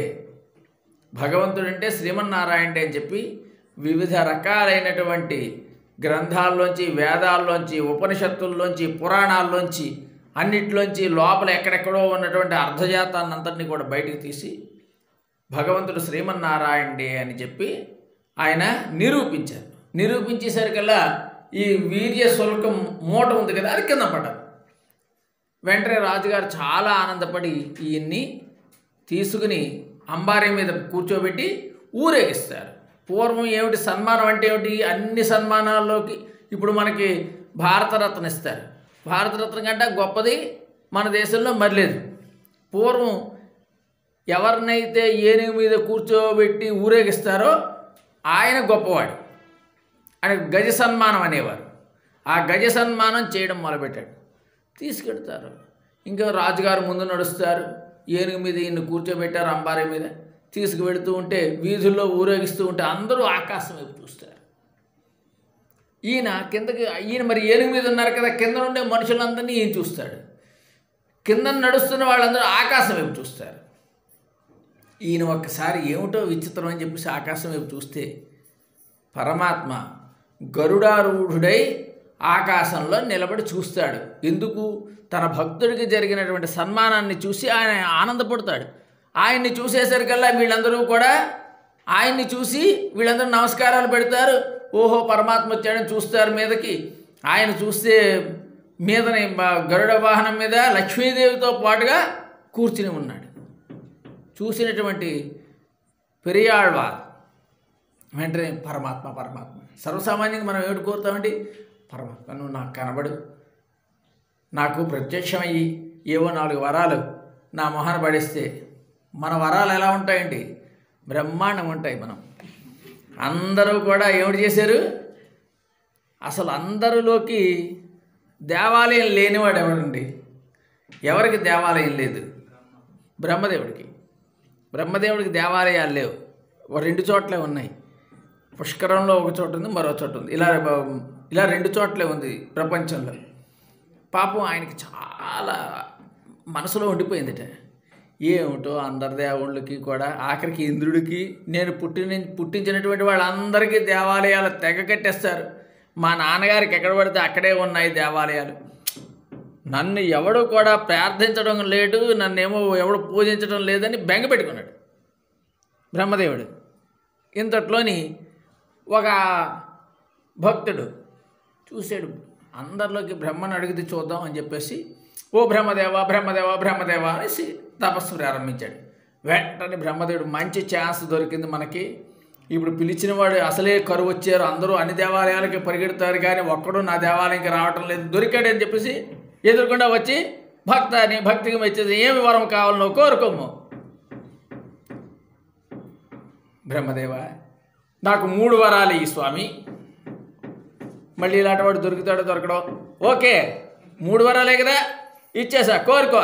భగవంతుడంటే శ్రీమన్నారాయణుడే అని చెప్పి వివిధ రకాలైనటువంటి గ్రంథాల్లోంచి వేదాల్లోంచి ఉపనిషత్తుల్లోంచి పురాణాల్లోంచి అన్నిట్లోంచి లోపల ఎక్కడెక్కడో ఉన్నటువంటి అర్ధజాతాన్నంతటినీ కూడా బయటికి తీసి భగవంతుడు శ్రీమన్నారాయణుడే అని చెప్పి ఆయన నిరూపించారు నిరూపించేసరికల్లా ఈ వీర్య శుల్కం మూట ఉంది కదా అది కింద పడ్డారు వెంటనే రాజుగారు చాలా ఆనందపడి ఈయన్ని తీసుకుని అంబారీ మీద కూర్చోబెట్టి ఊరేగిస్తారు పూర్వం ఏమిటి సన్మానం అంటే ఏమిటి అన్ని సన్మానాల్లోకి ఇప్పుడు మనకి భారతరత్న ఇస్తారు భారతరత్న కంటే గొప్పది మన దేశంలో మరలేదు పూర్వం ఎవరినైతే ఏనుగు మీద కూర్చోబెట్టి ఊరేగిస్తారో ఆయన గొప్పవాడు ఆయన గజ సన్మానం అనేవారు ఆ గజ సన్మానం చేయడం మొదలుపెట్టాడు తీసుకెడతారు ఇంకా రాజుగారు ముందు నడుస్తారు ఏనుగు మీద ఈయన కూర్చోబెట్టారు అంబారీ మీద తీసుకువెడుతూ ఉంటే వీధుల్లో ఊరేగిస్తూ ఉంటే అందరూ ఆకాశం వైపు చూస్తారు ఈయన కిందకి ఈయన మరి ఏనుగు మీద ఉన్నారు కదా కింద ఉండే మనుషులందరినీ ఈయన చూస్తాడు కింద నడుస్తున్న వాళ్ళందరూ ఆకాశం వైపు చూస్తారు ఈయన ఒక్కసారి ఏమిటో విచిత్రం అని చెప్పేసి ఆకాశం వైపు చూస్తే పరమాత్మ గరుడారూఢుడై ఆకాశంలో నిలబడి చూస్తాడు ఎందుకు తన భక్తుడికి జరిగినటువంటి సన్మానాన్ని చూసి ఆయన ఆనందపడతాడు ఆయన్ని చూసేసరికల్లా వీళ్ళందరూ కూడా ఆయన్ని చూసి వీళ్ళందరూ నమస్కారాలు పెడతారు ఓహో పరమాత్మ వచ్చాడని చూస్తారు మీదకి ఆయన చూస్తే మీదని బ- గరుడ వాహనం మీద లక్ష్మీదేవితో పాటుగా కూర్చుని ఉన్నాడు చూసినటువంటి పెరియాళ్వార్ వెంటనే పరమాత్మ పరమాత్మ సర్వసామాన్యంగా మనం ఏమిటి కోరుతామండి పరమాత్మ నువ్వు నాకు కనబడు నాకు ప్రత్యక్షమయ్యి ఏవో నాలుగు వరాలు నా మొహన పడిస్తే మన వరాలు ఎలా ఉంటాయండి బ్రహ్మాండం ఉంటాయి మనం అందరూ కూడా ఏమిటి చేశారు అసలు అందరిలోకి దేవాలయం లేనివాడు ఎవడండి ఎవరికి దేవాలయం లేదు బ్రహ్మదేవుడికి బ్రహ్మదేవుడికి దేవాలయాలు లేవు ఓ రెండు చోట్లే ఉన్నాయి పుష్కరంలో ఒక చోట ఉంది మరో చోట ఉంది ఇలా ఇలా రెండు చోట్లే ఉంది ప్రపంచంలో పాపం ఆయనకి చాలా మనసులో ఉండిపోయిందిట ఏమిటో అందరి దేవుళ్ళకి కూడా ఆఖరికి ఇంద్రుడికి నేను పుట్టిన పుట్టించినటువంటి వాళ్ళందరికీ దేవాలయాలు తెగ కట్టేస్తారు మా నాన్నగారికి ఎక్కడ పడితే అక్కడే ఉన్నాయి దేవాలయాలు నన్ను ఎవడు కూడా ప్రార్థించడం లేడు నన్నేమో ఎవడు పూజించడం లేదని బెంగ పెట్టుకున్నాడు బ్రహ్మదేవుడు ఇంతట్లోని ఒక భక్తుడు చూశాడు అందరిలోకి బ్రహ్మను అడిగితే చూద్దాం అని చెప్పేసి ఓ బ్రహ్మదేవ బ్రహ్మదేవ బ్రహ్మదేవ అనేసి తపస్సు ప్రారంభించాడు వెంటనే బ్రహ్మదేవుడు మంచి ఛాన్స్ దొరికింది మనకి ఇప్పుడు పిలిచిన వాడు అసలే కరువు వచ్చారు అందరూ అన్ని దేవాలయాలకి పరిగెడతారు కానీ ఒక్కడు నా దేవాలయంకి రావటం లేదు దొరికాడు అని చెప్పేసి ఎదురుకుండా వచ్చి భక్త నీ భక్తికి మెచ్చేది ఏమి వరం కావాలో నువ్వు కోరుకోము బ్రహ్మదేవ నాకు మూడు వరాలు ఈ స్వామి మళ్ళీ ఇలాంటి వాడు దొరుకుతాడో దొరకడో ఓకే మూడు వరాలే కదా ఇచ్చేసా కోరుకో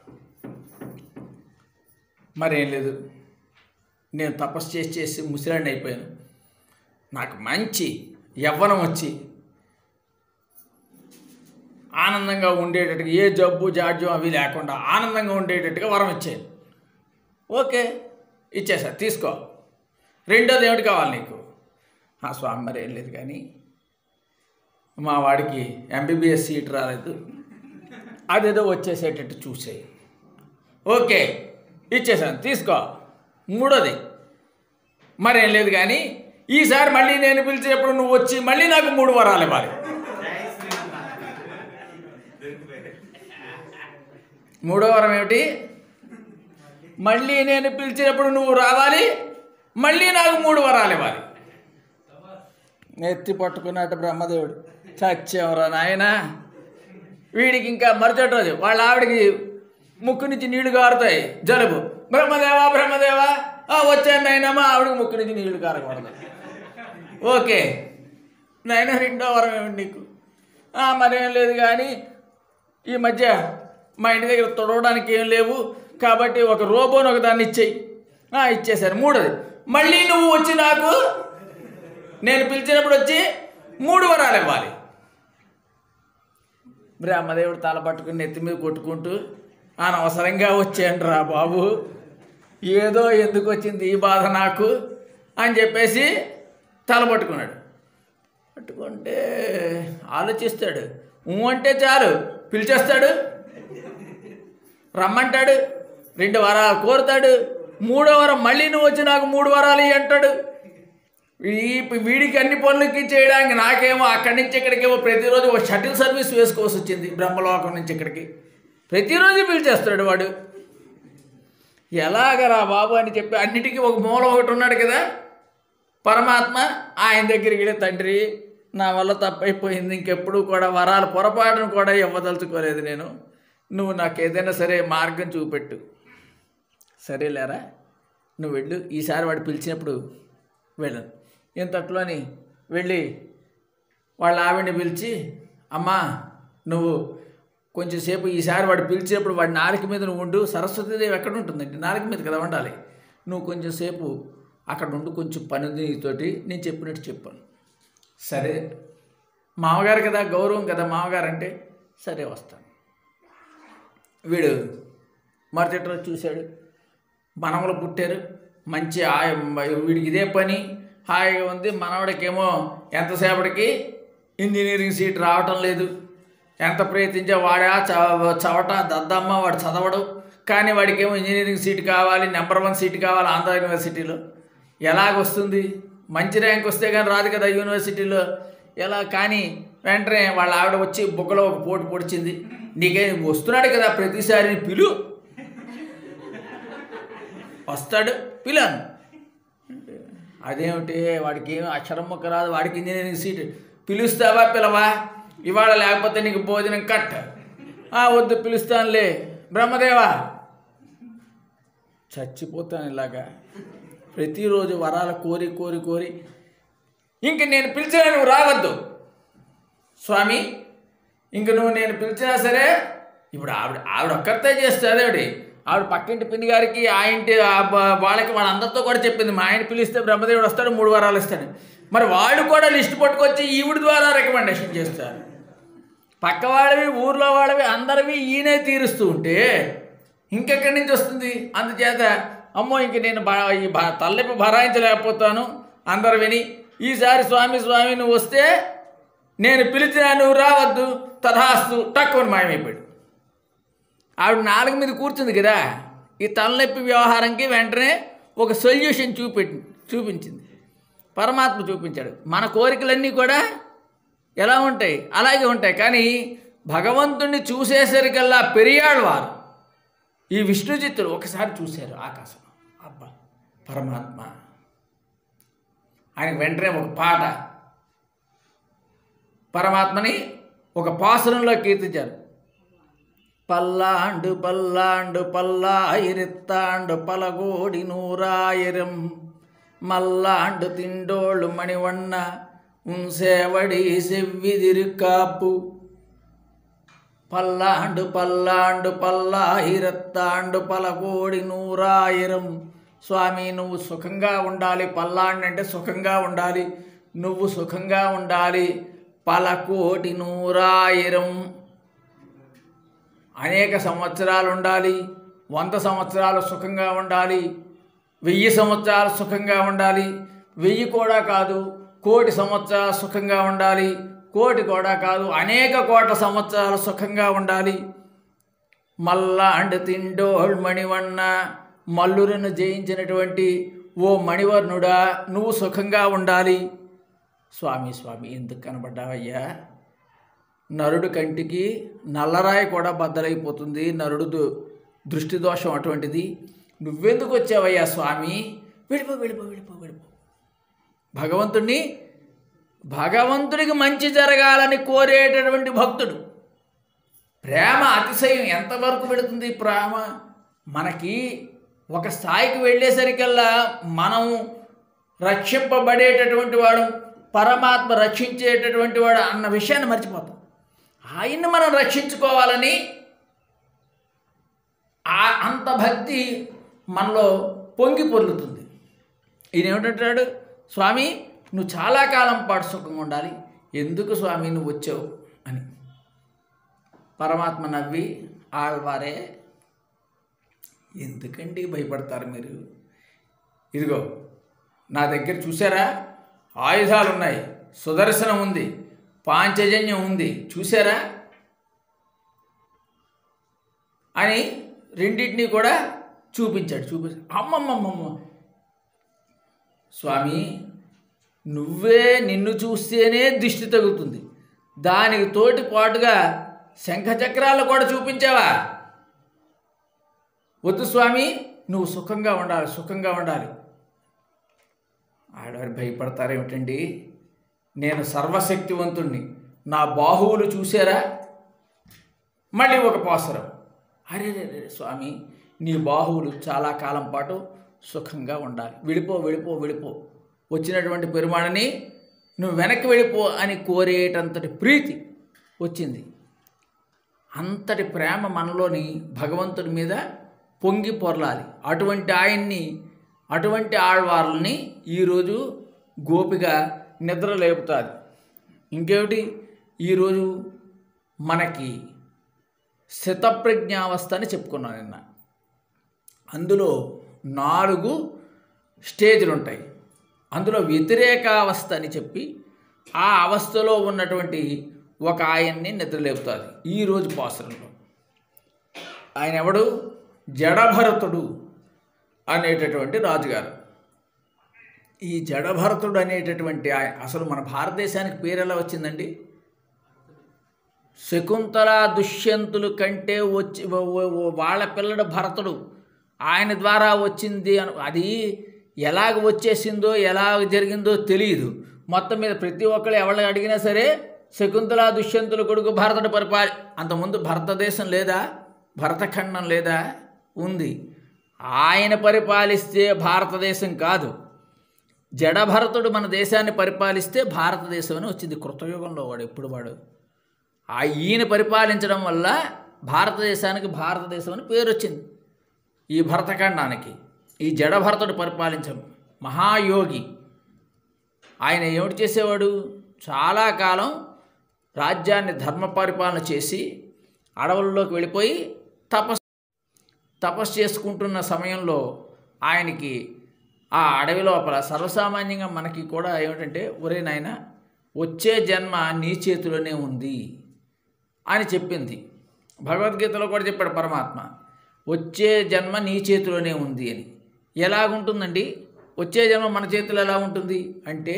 మరేం లేదు నేను తపస్సు చేసి చేసి ముసిలాండి అయిపోయాను నాకు మంచి యవ్వనం వచ్చి ఆనందంగా ఉండేటట్టుగా ఏ జబ్బు జాడ్యం అవి లేకుండా ఆనందంగా ఉండేటట్టుగా వరం ఇచ్చాను ఓకే ఇచ్చేసా తీసుకో రెండోది ఏమిటి కావాలి నీకు ఆ స్వామి మరి ఏం లేదు కానీ మా వాడికి ఎంబీబీఎస్ సీట్ రాలేదు అదేదో వచ్చేసేటట్టు చూసేయి ఓకే ఇచ్చేసాను తీసుకో మూడోది మరేం లేదు కానీ ఈసారి మళ్ళీ నేను పిలిచినప్పుడు నువ్వు వచ్చి మళ్ళీ నాకు మూడు వరాలు ఇవ్వాలి మూడో వరం ఏమిటి మళ్ళీ నేను పిలిచినప్పుడు నువ్వు రావాలి మళ్ళీ నాకు మూడు వరాలు ఇవ్వాలి ఎత్తి పట్టుకున్నట్టు బ్రహ్మదేవుడు చచ్చేవరా నాయన వీడికి ఇంకా మరుసటి రోజు వాళ్ళ ఆవిడకి ముక్కు నుంచి నీళ్లు కారుతాయి జలుబు బ్రహ్మదేవా బ్రహ్మదేవా ఆ, వచ్చాను నాయనమ్మా ఆవిడకి ముక్కు నుంచి నీళ్లు కారకూడదు ఓకే నాయన రెండో వరం ఏమిటి నీకు "ఆ, మరేం లేదు కానీ ఈ మధ్య మా ఇంటి దగ్గర తొడవడానికి ఏం లేవు కాబట్టి ఒక రోబోని ఒక దాన్ని ఇచ్చేయి "ఆ, ఇచ్చేశారు మూడోది మళ్ళీ నువ్వు వచ్చి నాకు నేను పిలిచినప్పుడు వచ్చి మూడు వరాలు ఇవ్వాలి బ్రహ్మదేవుడు తల పట్టుకుని నెత్తి మీద కొట్టుకుంటూ అనవసరంగా వచ్చాను రా బాబు ఏదో ఎందుకు వచ్చింది ఈ బాధ నాకు అని చెప్పేసి తల పట్టుకున్నాడు పట్టుకుంటే ఆలోచిస్తాడు ఊ అంటే చాలు పిలిచేస్తాడు రమ్మంటాడు రెండు వరాలు కోరుతాడు మూడో వరం మళ్ళీ నువ్వు వచ్చి నాకు మూడు వరాలు ఇయ్యి అంటాడు ఈ వీడికి అన్ని పనులకి చేయడానికి నాకేమో అక్కడి నుంచి ఇక్కడికేమో ప్రతిరోజు ఒక షటిల్ సర్వీస్ వేసుకోవాల్సి వచ్చింది బ్రహ్మలోకం నుంచి ఇక్కడికి ప్రతిరోజు పిలిచేస్తాడు వాడు ఎలాగరా బాబు అని చెప్పి అన్నిటికీ ఒక మూల ఒకటి ఉన్నాడు కదా పరమాత్మ ఆయన దగ్గరికి వెళ్ళి తండ్రి నా వల్ల తప్పైపోయింది ఇంకెప్పుడు కూడా వరాలు పొరపాటును కూడా ఇవ్వదలుచుకోలేదు నేను నువ్వు నాకు ఏదైనా సరే మార్గం చూపెట్టు సరేలేరా నువ్వు వెళ్ళు ఈసారి వాడు పిలిచినప్పుడు వెళ్ళను ఇంతట్లోని వెళ్ళి వాళ్ళ ఆవిడని పిలిచి అమ్మా నువ్వు కొంచెం సేపు ఈసారి వాడు పిలిచినప్పుడు వాడి నాలుక మీద నువ్వు ఉండు సరస్వతీదేవి ఎక్కడ ఉంటుందండి నాలుక మీద కదా ఉండాలి నువ్వు కొంచెం సేపు అక్కడ ఉండు కొంచెం పని ఉంది నీతోటి నేను చెప్పినట్టు చెప్పాను సరే మామగారు కదా గౌరవం కదా మామగారు అంటే సరే వస్తాను వీడు మరుసటి రోజు చూశాడు మనవలు పుట్టారు మంచి ఆ- వీడికి ఇదే పని హాయిగా ఉంది మనవడికేమో ఎంతసేపటికి ఇంజనీరింగ్ సీట్ రావటం లేదు ఎంత ప్రయత్నించా వాడా చవ చవట దద్దమ్మ వాడు చదవడు కానీ వాడికేమో ఇంజనీరింగ్ సీట్ కావాలి నెంబర్ వన్ సీట్ కావాలి ఆంధ్ర యూనివర్సిటీలో ఎలాగొస్తుంది మంచి ర్యాంక్ వస్తే కానీ రాదు కదా యూనివర్సిటీలో ఎలా కానీ వెంటనే వాళ్ళ ఆవిడ వచ్చి బుగ్గలో ఒక పోటు పొడిచింది నీకే వస్తున్నాడు కదా ప్రతిసారి పిలు వస్తాడు పిలాను అదేమిటి వాడికి ఏం అక్షరం మొక్క రాదు వాడికి ఇంజనీరింగ్ సీట్ పిలుస్తావా పిలవా ఇవాళ లేకపోతే నీకు భోజనం కట్ ఆ, వద్దు పిలుస్తానులే బ్రహ్మదేవా చచ్చిపోతాను ఇలాగా ప్రతిరోజు వరాల కోరి కోరి కోరి ఇంక నేను పిలిచినా నువ్వు రావద్దు స్వామి ఇంక నువ్వు నేను పిలిచినా సరే ఇప్పుడు ఆవిడ ఆవిడ ఒక్కరితే చేస్తుంది ఆవిడ ఆవిడ పక్కింటి పిన్ని గారికి ఆ ఇంటి ఆ బ- వాళ్ళకి వాళ్ళందరితో కూడా చెప్పింది మా ఆయన పిలిస్తే బ్రహ్మదేవుడు వస్తాడు మూడు వారాలు ఇస్తాడు మరి వాళ్ళు కూడా లిస్ట్ పట్టుకొచ్చి ఈవిడ ద్వారా రికమెండేషన్ చేస్తారు పక్క వాళ్ళవి ఊర్లో వాళ్ళవి అందరివి ఈయనే తీరుస్తూ ఉంటే ఇంకెక్కడి నుంచి వస్తుంది అందుచేత అమ్మో ఇంక నేను బా ఈ బా తల్లెప్పి భరాయించలేకపోతాను అందరు విని ఈసారి స్వామి స్వామి నువ్వు వస్తే నేను పిలిచినా నువ్వు రావద్దు తథాస్తు టక్కుని మాయమైపోయాడు ఆవిడ నాలుగు మీద కూర్చుంది కదా ఈ తలనొప్పి వ్యవహారంకి వెంటనే ఒక సొల్యూషన్ చూపెట్టి చూపించింది పరమాత్మ చూపించాడు మన కోరికలన్నీ కూడా ఎలా ఉంటాయి అలాగే ఉంటాయి కానీ భగవంతుణ్ణి చూసేసరికల్లా పెరియాడు వారు ఈ విష్ణుజిత్తులు ఒకసారి చూశారు ఆకాశం అబ్బా పరమాత్మ ఆయన వెంటనే ఒక పాట పరమాత్మని ఒక పాసురంలో కీర్తించారు పల్లాండు పల్లాండు పల్లాయిరెత్తాండు పలగోడి నూరాయిరం మల్లాండు తిండోళ్ళు మణివన్న ఉంసేవడి సెవ్విదిరి కాపు పల్లాండు పల్లాండు పల్లాయిరెత్తాండు పలగోడి నూరాయిరం స్వామి నువ్వు సుఖంగా ఉండాలి పల్లాండి అంటే సుఖంగా ఉండాలి నువ్వు సుఖంగా ఉండాలి పలకోటి నూరాయిరం అనేక సంవత్సరాలు ఉండాలి వంద సంవత్సరాలు సుఖంగా ఉండాలి వెయ్యి సంవత్సరాలు సుఖంగా ఉండాలి వెయ్యి కూడా కాదు కోటి సంవత్సరాలు సుఖంగా ఉండాలి కోటి కూడా కాదు అనేక కోట్ల సంవత్సరాలు సుఖంగా ఉండాలి మల్లాండ్ తిండోళ్ మణివన్న మల్లులను జయించినటువంటి ఓ మణివర్ణుడా నువ్వు సుఖంగా ఉండాలి స్వామి స్వామి ఎందుకు కనబడ్డావయ్యా నరుడు కంటికి నల్లరాయి కూడా బద్దలైపోతుంది నరుడు దు- దృష్టి దోషం అటువంటిది నువ్వెందుకు వచ్చావయ్యా స్వామి వెళ్ళిపో వెళ్ళిపో వెళ్ళిపో వెళ్ళిపో భగవంతుణ్ణి భగవంతుడికి మంచి జరగాలని కోరేటటువంటి భక్తుడు ప్రేమ అతిశయం ఎంతవరకు పెడుతుంది ప్రేమ మనకి ఒక స్థాయికి వెళ్ళేసరికల్లా మనం రక్షింపబడేటటువంటి వాడు పరమాత్మ రక్షించేటటువంటి వాడు అన్న విషయాన్ని మర్చిపోతాం ఆయన్ని మనం రక్షించుకోవాలని ఆ అంత భక్తి మనలో పొంగి పొర్లుతుంది ఈయన ఏమిటంటాడు స్వామి నువ్వు చాలా కాలం పాటు సుఖంగా ఉండాలి ఎందుకు స్వామి నువ్వు వచ్చావు అని పరమాత్మ నవ్వి ఆళ్వారే ఎందుకండి భయపడతారు మీరు ఇదిగో నా దగ్గర చూసారా ఆయుధాలు ఉన్నాయి సుదర్శనం ఉంది పాంచజన్యం ఉంది చూసారా అని రెండింటినీ కూడా చూపించాడు చూపి అమ్మమ్మమ్మమ్మ స్వామి నువ్వే నిన్ను చూస్తేనే దిష్టి తగులుతుంది దానికి తోటి పాటుగా శంఖచక్రాలు కూడా చూపించావా వద్దు స్వామి నువ్వు సుఖంగా ఉండాలి సుఖంగా ఉండాలి ఆడవారు భయపడతారేమిటండి నేను సర్వశక్తివంతుణ్ణి నా బాహువులు చూసారా మళ్ళీ ఒక పాసరం అరే రే రే స్వామి నీ బాహువులు చాలా కాలం పాటు సుఖంగా ఉండాలి వెళ్ళిపో వెళ్ళిపో వెళ్ళిపో వచ్చినటువంటి పెరుమాణని నువ్వు వెనక్కి వెళ్ళిపో అని కోరేటంతటి ప్రీతి వచ్చింది అంతటి ప్రేమ మనలోని భగవంతుడి మీద పొంగి పొరలాలి అటువంటి ఆయన్ని అటువంటి ఆళ్వార్లని ఈరోజు గోపిక నిద్ర లేపుతుంది ఇంకేమిటి ఈరోజు మనకి స్థితప్రజ్ఞావస్థ అని చెప్పుకున్నాను నిన్న అందులో నాలుగు స్టేజ్లు ఉంటాయి అందులో వ్యతిరేకావస్థ అని చెప్పి ఆ అవస్థలో ఉన్నటువంటి ఒక ఆయన్ని నిద్రలేపుతుంది ఈరోజు పాసురంలో ఆయన ఎవడు జడభరతుడు అనేటటువంటి రాజుగారు ఈ జడభరతుడు అనేటటువంటి ఆయ- అసలు మన భారతదేశానికి పేరు ఎలా వచ్చిందండి శకుంతల దుష్యంతులు కంటే వచ్చి వ- వ- వ- వాళ్ళ పిల్లడు భరతుడు ఆయన ద్వారా వచ్చింది అను అది ఎలాగ వచ్చేసిందో ఎలా జరిగిందో తెలియదు మొత్తం మీద ప్రతి ఒక్కరు ఎవరు అడిగినా సరే శకుంతల దుష్యంతుల కొడుకు భరతుడు పరిపాలి అంతకుముందు భారతదేశం లేదా భరతఖండం లేదా ఉంది ఆయన పరిపాలిస్తే భారతదేశం కాదు జడభరతుడు మన దేశాన్ని పరిపాలిస్తే భారతదేశం అని వచ్చింది కృతయుగంలో వాడు ఎప్పుడు వాడు ఆ ఈయన పరిపాలించడం వల్ల భారతదేశానికి భారతదేశం అని పేరు వచ్చింది ఈ భరతఖండానికి ఈ జడభరతుడు పరిపాలించడం మహాయోగి ఆయన ఏమిటి చేసేవాడు చాలా కాలం రాజ్యాన్ని ధర్మ పరిపాలన చేసి అడవుల్లోకి వెళ్ళిపోయి తపస్సు తపస్సు చేసుకుంటున్న సమయంలో ఆయనకి ఆ అడవి లోపల సర్వసామాన్యంగా మనకి కూడా ఏమిటంటే ఒరే నాయన వచ్చే జన్మ నీ చేతిలోనే ఉంది అని చెప్పింది భగవద్గీతలో కూడా చెప్పాడు పరమాత్మ వచ్చే జన్మ నీ చేతిలోనే ఉంది అని ఎలాగుంటుందండి వచ్చే జన్మ మన చేతిలో ఎలా ఉంటుంది అంటే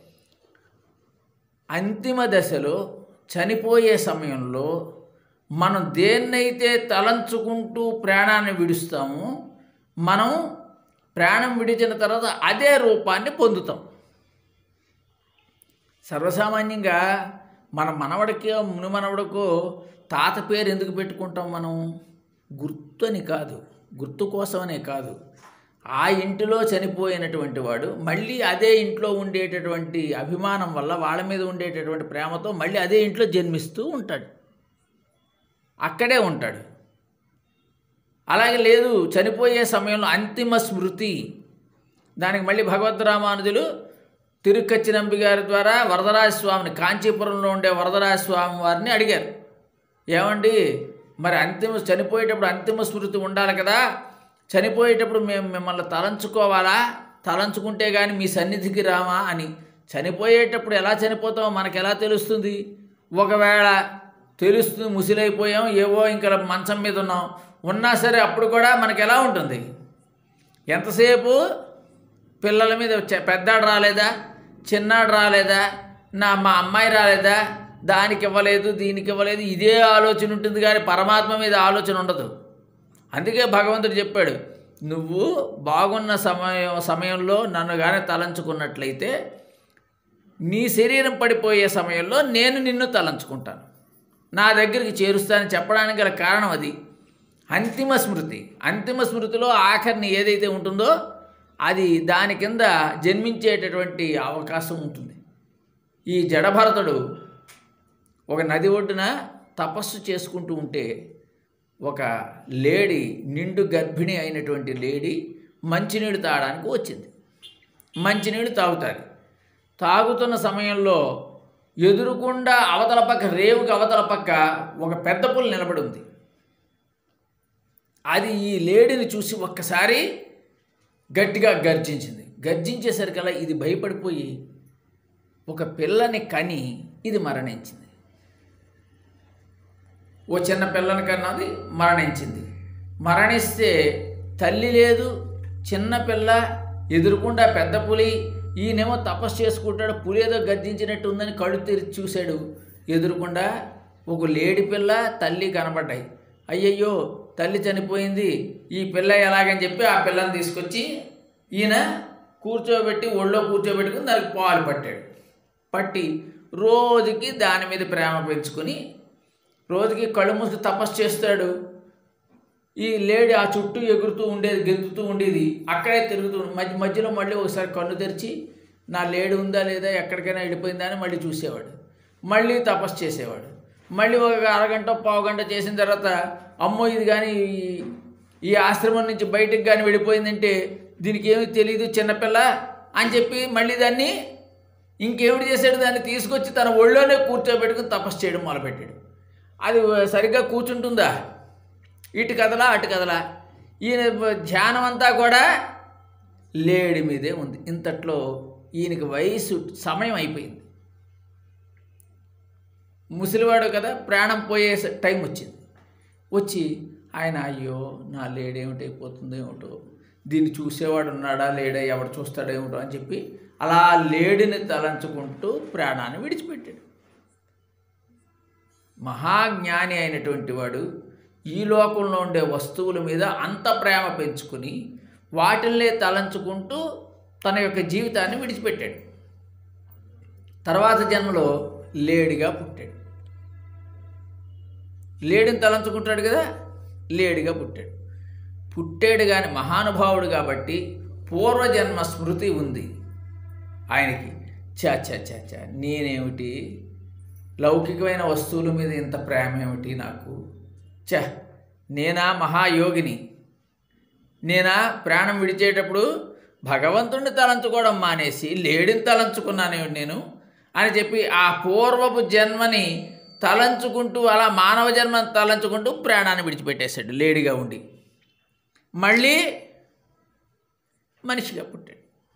అంతిమ దశలో చనిపోయే సమయంలో మనం దేన్నైతే తలంచుకుంటూ ప్రాణాన్ని విడుస్తామో మనం ప్రాణం విడిచిన తర్వాత అదే రూపాన్ని పొందుతాం సర్వసామాన్యంగా మన మనవడికో ముని మనవడికో తాత పేరు ఎందుకు పెట్టుకుంటాం మనం గుర్తు అని కాదు గుర్తు కోసమనే కాదు ఆ ఇంటిలో చనిపోయినటువంటి వాడు మళ్ళీ అదే ఇంట్లో ఉండేటటువంటి అభిమానం వల్ల వాళ్ళ మీద ఉండేటటువంటి ప్రేమతో మళ్ళీ అదే ఇంట్లో జన్మిస్తూ ఉంటాడు అక్కడే ఉంటాడు అలాగే లేదు చనిపోయే సమయంలో అంతిమ స్మృతి దానికి మళ్ళీ భగవద్ రామానుజులు తిరుక్కచ్చి నంబి గారి ద్వారా వరదరాజ స్వామిని కాంచీపురంలో ఉండే వరదరాజ స్వామి వారిని అడిగారు ఏమండి మరి అంతిమ చనిపోయేటప్పుడు అంతిమ స్మృతి ఉండాలి కదా చనిపోయేటప్పుడు మేము మిమ్మల్ని తలంచుకోవాలా తలంచుకుంటే కానీ మీ సన్నిధికి రామా అని చనిపోయేటప్పుడు ఎలా చనిపోతామో మనకు ఎలా తెలుస్తుంది ఒకవేళ తెలుస్తుంది ముసిలైపోయాం ఏవో ఇంకా మంచం మీద ఉన్నాం ఉన్నా సరే అప్పుడు కూడా మనకు ఎలా ఉంటుంది ఎంతసేపు పిల్లల మీద చె- పెద్దాడు రాలేదా చిన్నాడు రాలేదా నా మా అమ్మాయి రాలేదా దానికి ఇవ్వలేదు దీనికి ఇవ్వలేదు ఇదే ఆలోచన ఉంటుంది కానీ పరమాత్మ మీద ఆలోచన ఉండదు అందుకే భగవంతుడు చెప్పాడు నువ్వు బాగున్న సమయం సమయంలో నన్ను కానీ తలంచుకున్నట్లయితే నీ శరీరం పడిపోయే సమయంలో నేను నిన్ను తలంచుకుంటాను నా దగ్గరికి చేరుస్తానని చెప్పడానికి గల కారణం అది అంతిమ స్మృతి అంతిమ స్మృతిలో ఆఖరిని ఏదైతే ఉంటుందో అది దాని కింద జన్మించేటటువంటి అవకాశం ఉంటుంది ఈ జడభరతుడు ఒక నది ఒడ్డున తపస్సు చేసుకుంటూ ఉంటే ఒక లేడీ నిండు గర్భిణి అయినటువంటి లేడీ మంచినీళ్ళు తాగడానికి వచ్చింది మంచినీళ్ళు తాగుతుంది తాగుతున్న సమయంలో ఎదురుకుండా అవతల పక్క రేవుకి అవతల పక్క ఒక పెద్ద పుల్ నిలబడి ఉంది అది ఈ లేడీని చూసి ఒక్కసారి గట్టిగా గర్జించింది గర్జించేసరికల్లా ఇది భయపడిపోయి ఒక పిల్లని కని ఇది మరణించింది ఓ చిన్న పిల్లని కన్నది మరణించింది మరణిస్తే తల్లి లేదు చిన్న పిల్ల ఎదురుకుండా పెద్ద పులి ఈయనేమో తపస్సు చేసుకుంటాడు పులి ఏదో గర్జించినట్టు ఉందని కళ్ళు తెరిచి చూశాడు ఎదురుకుండా ఒక లేడి పిల్ల తల్లి కనబడ్డాయి అయ్యయ్యో తల్లి చనిపోయింది ఈ పిల్ల ఎలాగని చెప్పి ఆ పిల్లని తీసుకొచ్చి ఈయన కూర్చోబెట్టి ఒళ్ళో కూర్చోబెట్టుకుని దానికి పాలు పట్టాడు పట్టి రోజుకి దాని మీద ప్రేమ పెంచుకొని రోజుకి కళ్ళు మూసి తపస్సు చేస్తాడు ఈ లేడీ ఆ చుట్టూ ఎగురుతూ ఉండేది గెంతుతూ ఉండేది అక్కడే తిరుగుతూ మధ్య మధ్యలో మళ్ళీ ఒకసారి కన్ను తెరిచి నా లేడీ ఉందా లేదా ఎక్కడికైనా వెళ్ళిపోయిందా అని మళ్ళీ చూసేవాడు మళ్ళీ తపస్సు చేసేవాడు మళ్ళీ ఒక అరగంట పావు గంట చేసిన తర్వాత అమ్మో ఇది కానీ ఈ- ఈ ఆశ్రమం నుంచి బయటకు కానీ వెళ్ళిపోయిందంటే దీనికి ఏమీ తెలియదు చిన్నపిల్ల అని చెప్పి మళ్ళీ దాన్ని ఇంకేమిటి చేశాడు దాన్ని తీసుకొచ్చి తన ఒళ్ళోనే కూర్చోబెట్టుకుని తపస్సు చేయడం మొదలుపెట్టాడు అది సరిగ్గా కూర్చుంటుందా ఇటు కదలా అటు కదలా ఈయన ధ్యానం అంతా కూడా లేడి మీదే ఉంది ఇంతట్లో ఈయనకి వయసు సమయం అయిపోయింది ముసలివాడు కదా ప్రాణం పోయే స- టైం వచ్చింది వచ్చి ఆయన అయ్యో నా లేడేమిటైపోతుందో ఏమిటో దీన్ని చూసేవాడు ఉన్నాడా లేడా ఎవడు చూస్తాడో ఏమిటో అని చెప్పి అలా లేడిని తలంచుకుంటూ ప్రాణాన్ని విడిచిపెట్టాడు మహాజ్ఞాని అయినటువంటి వాడు ఈ లోకంలో ఉండే వస్తువుల మీద అంత ప్రేమ పెంచుకుని వాటిల్నే తలంచుకుంటూ తన యొక్క జీవితాన్ని విడిచిపెట్టాడు తర్వాత జన్మలో లేడిగా పుట్టాడు లేడిని తలంచుకుంటాడు కదా లేడిగా పుట్టాడు పుట్టాడు కానీ మహానుభావుడు కాబట్టి పూర్వజన్మ స్మృతి ఉంది ఆయనకి చా చా చా చా నేనేమిటి లౌకికమైన వస్తువుల మీద ఇంత ప్రేమ ఏమిటి నాకు చ నేనా మహాయోగిని నేనా ప్రాణం విడిచేటప్పుడు భగవంతుడిని తలంచుకోవడం మానేసి లేడిని తలంచుకున్నానేమిటి నేను అని చెప్పి ఆ పూర్వపు జన్మని తలంచుకుంటూ అలా మానవ జన్మని తలంచుకుంటూ ప్రాణాన్ని విడిచిపెట్టేశాడు లేడిగా ఉండి మళ్ళీ మనిషిగా పుట్టాడు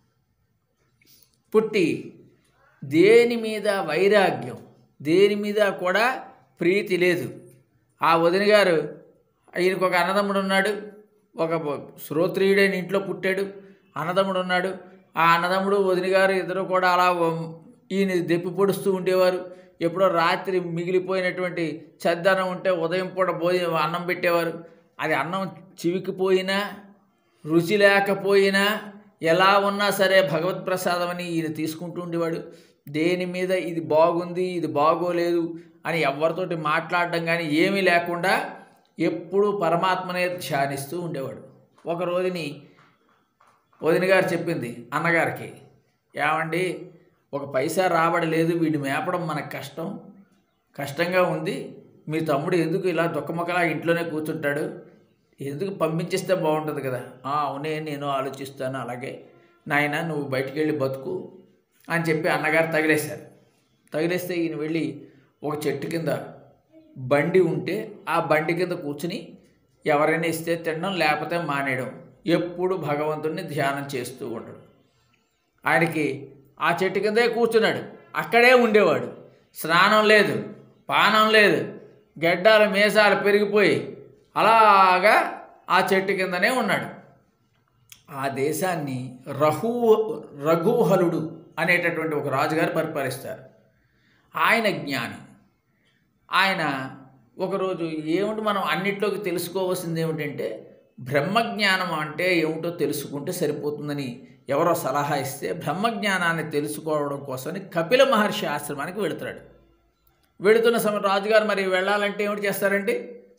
పుట్టి దేని మీద వైరాగ్యం దేని మీద కూడా ప్రీతి లేదు ఆ వదిన గారు ఈయనకు ఒక అన్నదమ్ముడు ఉన్నాడు ఒక శ్రోత్రియుడైన ఇంట్లో పుట్టాడు అన్నదమ్ముడు ఉన్నాడు ఆ అన్నదమ్ముడు వదిన గారు ఇద్దరు కూడా అలా వం- ఈయన దెప్పి పొడుస్తూ ఉండేవారు ఎప్పుడో రాత్రి మిగిలిపోయినటువంటి చద్దన్నం ఉంటే ఉదయం పూట భోజనం అన్నం పెట్టేవారు అది అన్నం చివికిపోయినా రుచి లేకపోయినా ఎలా ఉన్నా సరే భగవత్ ప్రసాదం అని ఈయన తీసుకుంటూ ఉండేవాడు దేని మీద ఇది బాగుంది ఇది బాగోలేదు అని ఎవరితోటి మాట్లాడడం కానీ ఏమీ లేకుండా ఎప్పుడూ పరమాత్మనే ధ్యానిస్తూ ఉండేవాడు ఒక రోజుని వదిన గారు చెప్పింది అన్నగారికి ఏమండి ఒక పైసా రాబడి లేదు వీడిని మేపడం మనకు కష్టం కష్టంగా ఉంది మీ తమ్ముడు ఎందుకు ఇలా దుఃఖముఖలా ఇంట్లోనే కూర్చుంటాడు ఎందుకు పంపించేస్తే బాగుంటుంది కదా "ఆ, అవునే నేను ఆలోచిస్తాను అలాగే నాయన నువ్వు బయటికి వెళ్ళి బతుకు అని చెప్పి అన్నగారు తగిలేశారు తగిలేస్తే ఈయన వెళ్ళి ఒక చెట్టు కింద బండి ఉంటే ఆ బండి కింద కూర్చుని ఎవరైనా ఇస్తే తినడం లేకపోతే మానేయడం ఎప్పుడు భగవంతుడిని ధ్యానం చేస్తూ ఉండడం ఆయనకి ఆ చెట్టు కిందే కూర్చున్నాడు అక్కడే ఉండేవాడు స్నానం లేదు పానం లేదు గడ్డాల మీసాలు పెరిగిపోయి అలాగా ఆ చెట్టు కిందనే ఉన్నాడు ఆ దేశాన్ని రఘు రఘుహలుడు అనేటటువంటి ఒక రాజుగారు పరిపాలిస్తారు ఆయన జ్ఞాని ఆయన ఒకరోజు ఏమిటి మనం అన్నిట్లోకి తెలుసుకోవాల్సింది ఏమిటంటే బ్రహ్మజ్ఞానం అంటే ఏమిటో తెలుసుకుంటే సరిపోతుందని ఎవరో సలహా ఇస్తే బ్రహ్మజ్ఞానాన్ని తెలుసుకోవడం కోసమని కపిల మహర్షి ఆశ్రమానికి వెళుతాడు వెళుతున్న సమయం రాజుగారు మరి వెళ్ళాలంటే ఏమిటి చేస్తారంటే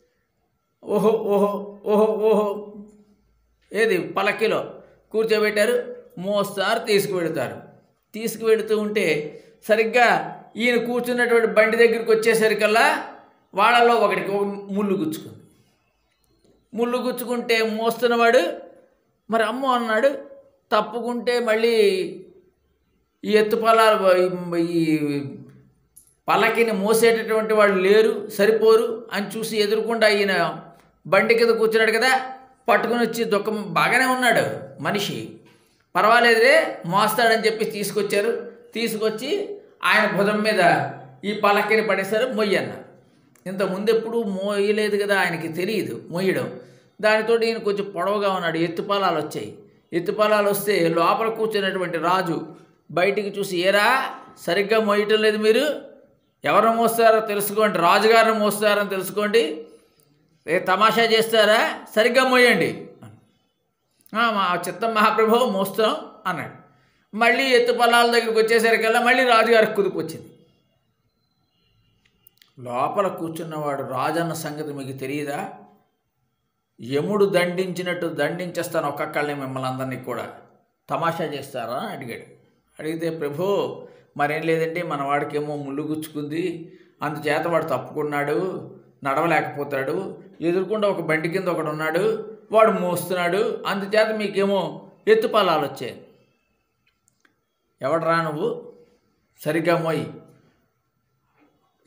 ఓహో ఓహో ఓహో ఓహో ఏది పలకిలో కూర్చోబెట్టారు మోస్తారు తీసుకువెళతారు తీసుకువెళుతూ ఉంటే సరిగ్గా ఈయన కూర్చున్నటువంటి బండి దగ్గరికి వచ్చేసరికల్లా వాళ్ళలో ఒకటికి ఒక ముళ్ళు గుచ్చుకుంది ముళ్ళు గుచ్చుకుంటే మోస్తున్నవాడు మరి అమ్మో అన్నాడు తప్పుకుంటే మళ్ళీ ఈ ఎత్తుపలాలు ఈ పల్లకిని మోసేటటువంటి వాళ్ళు లేరు సరిపోరు అని చూసి ఎదురుకుండా ఈయన బండి కింద కూర్చున్నాడు కదా పట్టుకుని వచ్చి దుఃఖం బాగానే ఉన్నాడు మనిషి పర్వాలేదురే మోస్తాడని చెప్పి తీసుకొచ్చారు తీసుకొచ్చి ఆయన భుజం మీద ఈ పల్లకిని పడేశారు మొయ్యన్న ఇంత ముందు ఎప్పుడు మోయలేదు కదా ఆయనకి తెలియదు మోయడం దానితో ఈయన కొంచెం పొడవుగా ఉన్నాడు ఎత్తుపాలాలు వచ్చాయి ఎత్తుపాలాలు వస్తే లోపల కూర్చున్నటువంటి రాజు బయటికి చూసి ఏరా సరిగ్గా మోయటం లేదు మీరు ఎవరు మోస్తారో తెలుసుకోండి రాజుగారిని మోస్తారని తెలుసుకోండి ఏ తమాషా చేస్తారా సరిగ్గా మోయండి "ఆ, మా చిత్తం మహాప్రభు మోస్తాం అన్నాడు మళ్ళీ ఎత్తు పొలాల దగ్గరికి వచ్చేసరికల్లా మళ్ళీ రాజుగారికి కుదుపు వచ్చింది లోపల కూర్చున్నవాడు రాజన్న సంగతి మీకు తెలియదా యముడు దండించినట్టు దండించేస్తాను ఒక్కొక్కళ్ళని మిమ్మల్ని అందరినీ కూడా తమాషా చేస్తారా అని అడిగాడు అడిగితే ప్రభు మరేం లేదంటే మన వాడికేమో ముళ్ళు గుచ్చుకుంది అందుచేత వాడు తప్పుకున్నాడు నడవలేకపోతాడు ఎదురుకుండా ఒక బండి కింద ఒకడు ఉన్నాడు వాడు మోస్తున్నాడు అందుచేత మీకేమో ఎత్తుపాలాలు వచ్చాయి ఎవడరా నువ్వు సరిగ్గా మోయి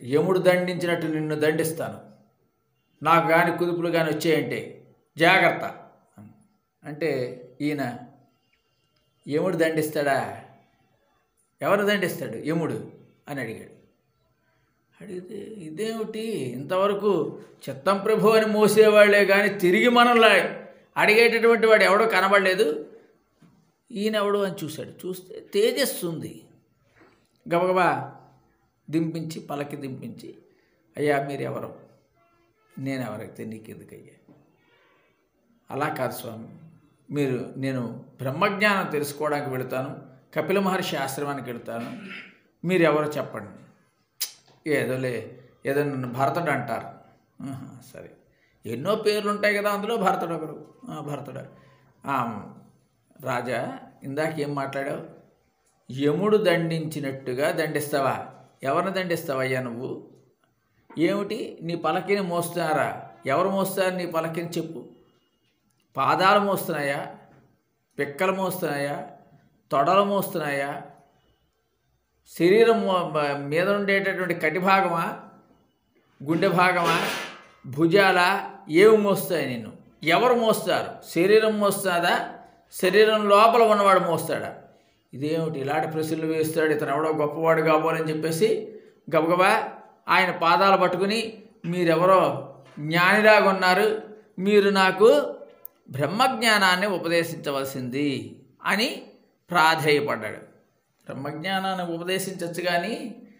యముడు దండించినట్టు నిన్ను దండిస్తాను నాకు కానీ కుదుపులు కానీ వచ్చాయంటే జాగ్రత్త అంటే ఈయన యముడు దండిస్తాడా ఎవరు దండిస్తాడు యముడు అని అడిగాడు అడిగితే ఇదేమిటి ఇంతవరకు చిత్తం ప్రభు అని మోసేవాళ్లే కానీ తిరిగి మనల్ని అడిగేటటువంటి వాడు ఎవడో కనబడలేదు ఈయనెవడు అని చూశాడు చూస్తే తేజస్సు ఉంది గబగబా దింపించి పలకి దింపించి అయ్యా మీరు ఎవరు నేను ఎవరైతే నీకు ఎందుకయ్యా అలా కాదు స్వామి మీరు నేను బ్రహ్మజ్ఞానం తెలుసుకోవడానికి వెళతాను కపిల మహర్షి ఆశ్రమానికి వెళ్తాను మీరు ఎవరో చెప్పండి ఏదోలే ఏదో నన్ను భరతుడు అంటారు ఆహా, సరే ఎన్నో పేర్లు ఉంటాయి కదా అందులో భరతుడు ఒకరు ఆ, భరతుడు ఆ, రాజా ఇందాక ఏం మాట్లాడావు యముడు దండించినట్టుగా దండిస్తావా ఎవరిని దండిస్తావయ్యా నువ్వు ఏమిటి నీ పలకిని మోస్తున్నారా ఎవరు మోస్తారు నీ పలకిని చెప్పు పాదాలు మోస్తున్నాయా పిక్కలు మోస్తున్నాయా తొడలు మోస్తున్నాయా శరీరం మో- బ- మీద ఉండేటటువంటి కటి భాగమా గుండె భాగమా భుజాల ఏవి మోస్తాయి నిన్ను ఎవరు మోస్తారు శరీరం మోస్తాదా శరీరం లోపల ఉన్నవాడు మోస్తాడా ఇదేమిటి ఇలాంటి ప్రశ్నలు వేస్తాడు ఇతను ఎవడో గొప్పవాడు కాబోలని చెప్పేసి గబగబా ఆయన పాదాలు పట్టుకుని మీరెవరో జ్ఞానిలాగా ఉన్నారు మీరు నాకు బ్రహ్మజ్ఞానాన్ని ఉపదేశించవలసింది అని ప్రాధేయపడ్డాడు బ్రహ్మజ్ఞానాన్ని ఉపదేశించవచ్చు కానీ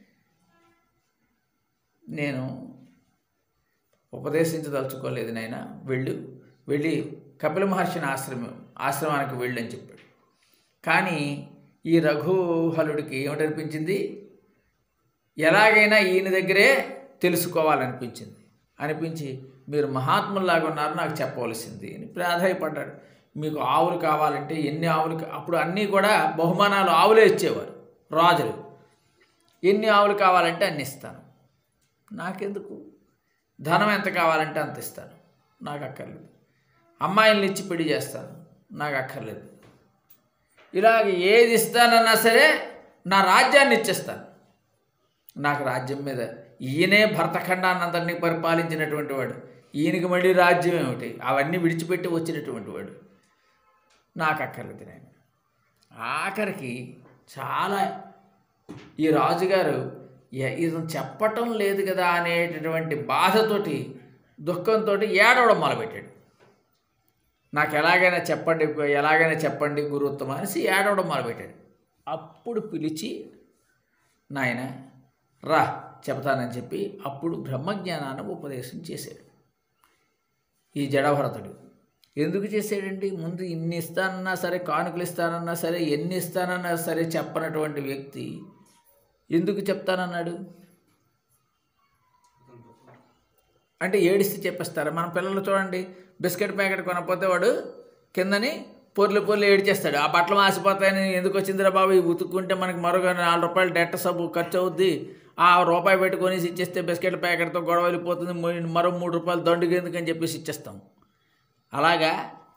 నేను ఉపదేశించదలుచుకోలేదు నాయన వెళ్ళు వెళ్ళి కపిల మహర్షిని ఆశ్రమం ఆశ్రమానికి వెళ్ళని చెప్పాడు కానీ ఈ రఘుహలుడికి ఏమిటనిపించింది ఎలాగైనా ఈయన దగ్గరే తెలుసుకోవాలనిపించింది అనిపించి మీరు మహాత్ముల్లాగా ఉన్నారు నాకు చెప్పవలసింది అని ప్రాధాయపడ్డాడు మీకు ఆవులు కావాలంటే ఎన్ని ఆవులు కా- అప్పుడు అన్నీ కూడా బహుమానాలు ఆవులే ఇచ్చేవారు రాజులు ఎన్ని ఆవులు కావాలంటే అన్ని ఇస్తాను నాకెందుకు ధనం ఎంత కావాలంటే అంత ఇస్తాను నాకు అక్కర్లేదు అమ్మాయిల్ని ఇచ్చి పెళ్లి చేస్తాను నాకు అక్కర్లేదు ఇలాగ ఏది ఇస్తానన్నా సరే నా రాజ్యాన్ని ఇచ్చేస్తాను నాకు రాజ్యం మీద ఈయనే భరతఖండాన్నంతటినీ పరిపాలించినటువంటి వాడు ఈయనకి మళ్ళీ రాజ్యం ఏమిటి అవన్నీ విడిచిపెట్టి వచ్చినటువంటి వాడు నాకు అక్కర్లేదు నేను ఆఖరికి చాలా ఈ రాజుగారు ఎ- ఇది చెప్పటం లేదు కదా అనేటటువంటి బాధతోటి దుఃఖంతో ఏడవడం మొదలుపెట్టాడు నాకు ఎలాగైనా చెప్పండి ఎలాగైనా చెప్పండి గురువుత్తమ అనేసి ఏడవడం మొదలుపెట్టాడు అప్పుడు పిలిచి నాయన రా చెబుతానని చెప్పి అప్పుడు బ్రహ్మజ్ఞానాన్ని ఉపదేశం చేశాడు ఈ జడభరతుడు ఎందుకు చేసాడండి ముందు ఇన్ని ఇస్తానన్నా సరే కానుకలు ఇస్తానన్నా సరే ఎన్ని ఇస్తానన్నా సరే చెప్పనటువంటి వ్యక్తి ఎందుకు చెప్తానన్నాడు అంటే ఏడిస్తే చెప్పేస్తారు మన పిల్లలు చూడండి బిస్కెట్ ప్యాకెట్ కొనకపోతే వాడు కిందని పొర్లు పొర్లు ఏడిచేస్తాడు ఆ బట్టలు మాసిపోతాయని ఎందుకు వచ్చిందిరా బాబు ఇవి ఉతుక్కుంటే మనకి మరొక నాలుగు రూపాయలు డెట్ట సబ్బు ఖర్చు అవుద్ది ఆ రూపాయి పెట్టుకొని ఇచ్చేస్తే బిస్కెట్ ప్యాకెట్తో గొడవ వెళ్ళిపోతుంది మొ- మరో మూడు రూపాయలు దండుగా ఎందుకని చెప్పేసి ఇచ్చేస్తాం అలాగా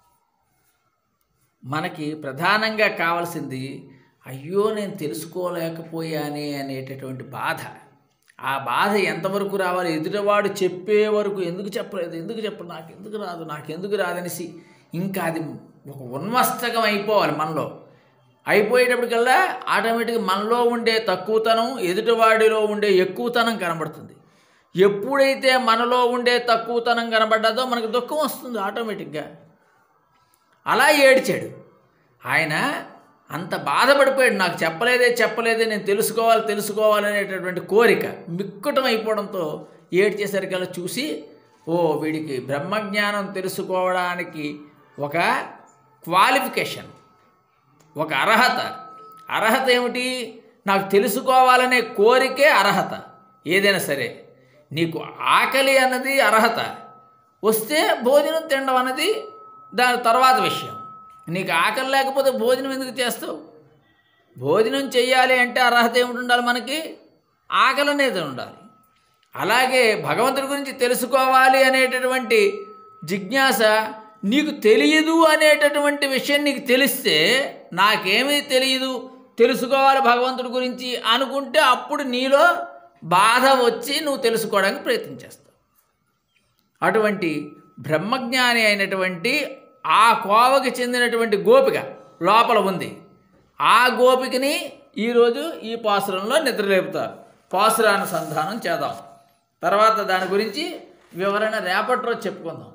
మనకి ప్రధానంగా కావాల్సింది అయ్యో నేను తెలుసుకోలేకపోయానే అనేటటువంటి బాధ ఆ బాధ ఎంతవరకు రావాలి ఎదుటివాడు చెప్పే వరకు ఎందుకు చెప్పలేదు ఎందుకు చెప్ప నాకు ఎందుకు రాదు నాకు ఎందుకు రాదనేసి ఇంకా అది ఒక ఉన్మస్తకం అయిపోవాలి మనలో అయిపోయేటప్పటికల్లా ఆటోమేటిక్గా మనలో ఉండే తక్కువతనం ఎదుటివాడిలో ఉండే ఎక్కువతనం కనబడుతుంది ఎప్పుడైతే మనలో ఉండే తక్కువతనం కనబడ్డదో మనకు దుఃఖం వస్తుంది ఆటోమేటిక్గా అలా ఏడ్చాడు ఆయన అంత బాధపడిపోయాడు నాకు చెప్పలేదే చెప్పలేదే నేను తెలుసుకోవాలి తెలుసుకోవాలనేటటువంటి కోరిక మిక్కుటం అయిపోవడంతో ఏడ్చేసరికల్లా చూసి ఓ వీడికి బ్రహ్మజ్ఞానం తెలుసుకోవడానికి ఒక క్వాలిఫికేషన్ ఒక అర్హత అర్హత ఏమిటి నాకు తెలుసుకోవాలనే కోరికే అర్హత ఏదైనా సరే నీకు ఆకలి అన్నది అర్హత వస్తే భోజనం తినడం అన్నది దాని తర్వాత విషయం నీకు ఆకలి లేకపోతే భోజనం ఎందుకు చేస్తావు భోజనం చెయ్యాలి అంటే అర్హత ఏమిటి ఉండాలి మనకి ఆకలి అనేది ఉండాలి అలాగే భగవంతుడి గురించి తెలుసుకోవాలి అనేటటువంటి జిజ్ఞాస నీకు తెలియదు అనేటటువంటి విషయం నీకు తెలిస్తే నాకేమీ తెలియదు తెలుసుకోవాలి భగవంతుడి గురించి అనుకుంటే అప్పుడు నీలో బాధ వచ్చి నువ్వు తెలుసుకోవడానికి ప్రయత్నం చేస్తావు అటువంటి బ్రహ్మజ్ఞాని అయినటువంటి ఆ కోవకి చెందినటువంటి గోపిక లోపల ఉంది ఆ గోపికని ఈరోజు ఈ పాసురంలో నిద్రలేపుతారు పాసురానుసంధానం చేద్దాం తర్వాత దాని గురించి వివరణ రేపటి రోజు చెప్పుకుందాం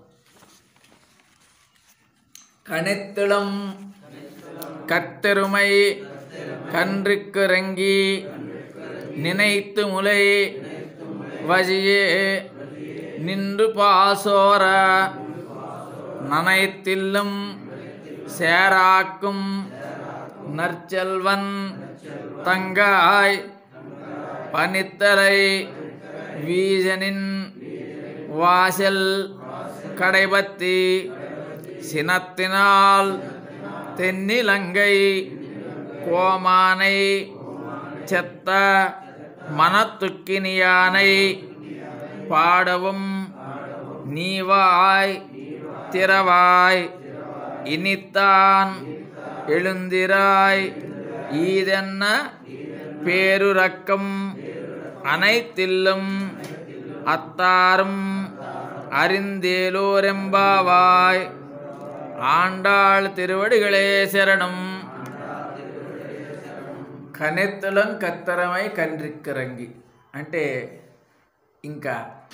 கணித்திளம் கத்தெருமை கன்றுக்கு ரங்கி நினைத்து முலை வஜியே நின்று பாசோர நனைத்தில்லும் சேராக்கும் நற்செல்வன் தங்காய் பனித்தலை வீஜனின் வாசல் கடைபத்தி சினத்தினால் தென்னிலங்கை கோமானை செத்த மனத்துக்கினியானை பாடவும் நீவாய் திறவாய் இனித்தான் எழுந்திராய் ஈதென்ன பேருரக்கம் அனைத்தில்லும் அத்தாரும் அறிந்தேலோரெம்பாவாய் ஆண்டாள் திருவடிகளே சரணம் కనెత్తలం కత్తరమై కండ్రిక్కరంగి అంటే ఇంకా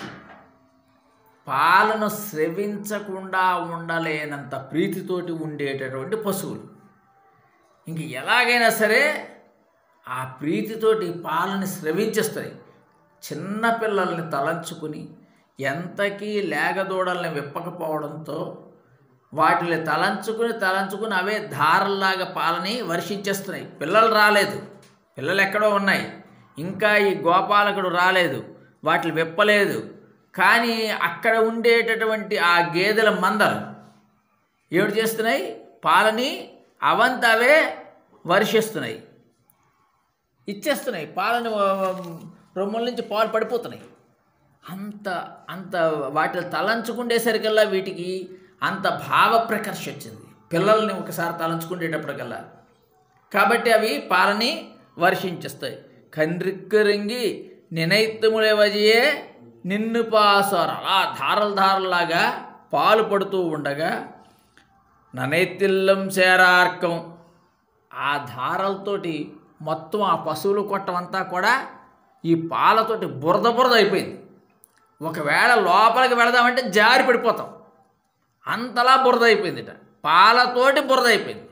పాలను స్రవించకుండా ఉండలేనంత ప్రీతితోటి ఉండేటటువంటి పశువులు ఇంక ఎలాగైనా సరే ఆ ప్రీతితోటి పాలని స్రవించేస్తాయి చిన్న పిల్లల్ని తలంచుకుని ఎంతకీ లేగదూడల్ని విప్పకపోవడంతో వాటిని తలంచుకుని తలంచుకుని అవే ధారల్లాగా పాలని వర్షించేస్తున్నాయి పిల్లలు రాలేదు పిల్లలు ఎక్కడో ఉన్నాయి ఇంకా ఈ గోపాలకుడు రాలేదు వాటిని విప్పలేదు కానీ అక్కడ ఉండేటటువంటి ఆ గేదెల మందలు ఏమిటి చేస్తున్నాయి పాలని అవంత అవే వర్షిస్తున్నాయి ఇచ్చేస్తున్నాయి పాలను రొమ్ముల నుంచి పాలు పడిపోతున్నాయి అంత అంత వాటిని తలంచుకుండేసరికల్లా వీటికి అంత భావ ప్రకర్ష వచ్చింది పిల్లల్ని ఒకసారి తలంచుకునేటప్పటికల్లా కాబట్టి అవి పాలని వర్షించేస్తాయి కండ్రిక్కరింగి నినైత్తుములవజియే నిన్ను పాసారు అలా ధారలు ధారలాగా పాలు పడుతూ ఉండగా ననైతిల్లం సేరార్కం ఆ ధారలతోటి మొత్తం ఆ పశువులు కొట్టమంతా కూడా ఈ పాలతోటి బురద బురద అయిపోయింది ఒకవేళ లోపలికి వెళదామంటే జారి పడిపోతాం అంతలా బురద అయిపోయిందిట పాలతోటి బురద అయిపోయింది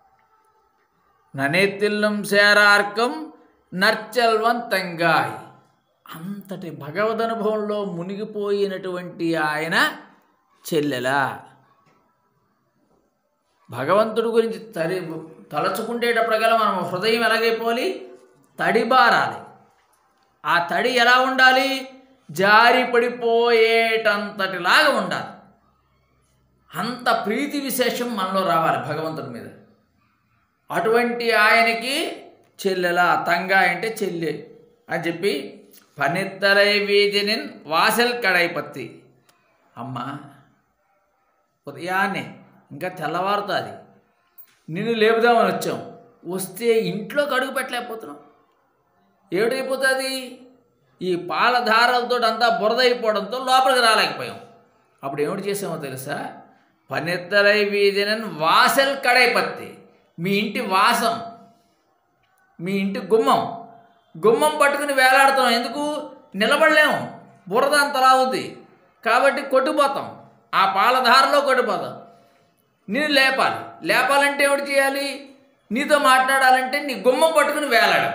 ననేతిల్లం సేరార్కం నర్చల్వం తంగాయ్ అంతటి భగవద్ అనుభవంలో మునిగిపోయినటువంటి ఆయన చెల్లెలా భగవంతుడి గురించి తరి తలచుకుంటేటప్పటికల్లా మనం హృదయం ఎలాగైపోవాలి తడిబారాలి ఆ తడి ఎలా ఉండాలి జారి పడిపోయేటంతటిలాగా ఉండాలి అంత ప్రీతి విశేషం మనలో రావాలి భగవంతుడి మీద అటువంటి ఆయనకి చెల్లెలా తంగా అంటే చెల్లె అని చెప్పి పనిత్తలై వీధిని వాసల్ కడైపత్తి అమ్మ ఉదయాన్నే ఇంకా తెల్లవారుతుంది నిన్ను లేపుదామని వచ్చాం వస్తే ఇంట్లో కడుగు పెట్టలేకపోతున్నాం ఏమిటైపోతుంది ఈ పాల ధారలతో అంతా బురద అయిపోవడంతో లోపలికి రాలేకపోయాం అప్పుడు ఏమిటి చేసామో తెలుసా పనిత్తలై వీధినని వాసల్ కడైపత్తి మీ ఇంటి వాసం మీ ఇంటి గుమ్మం గుమ్మం పట్టుకుని వేలాడుతాం ఎందుకు నిలబడలేము బురద అంతలా ఉంది కాబట్టి కొట్టిపోతాం ఆ పాలధారలో కొట్టిపోతాం నేను లేపాలి లేపాలంటే ఏమిటి చేయాలి నీతో మాట్లాడాలంటే నీ గుమ్మం పట్టుకుని వేలాడం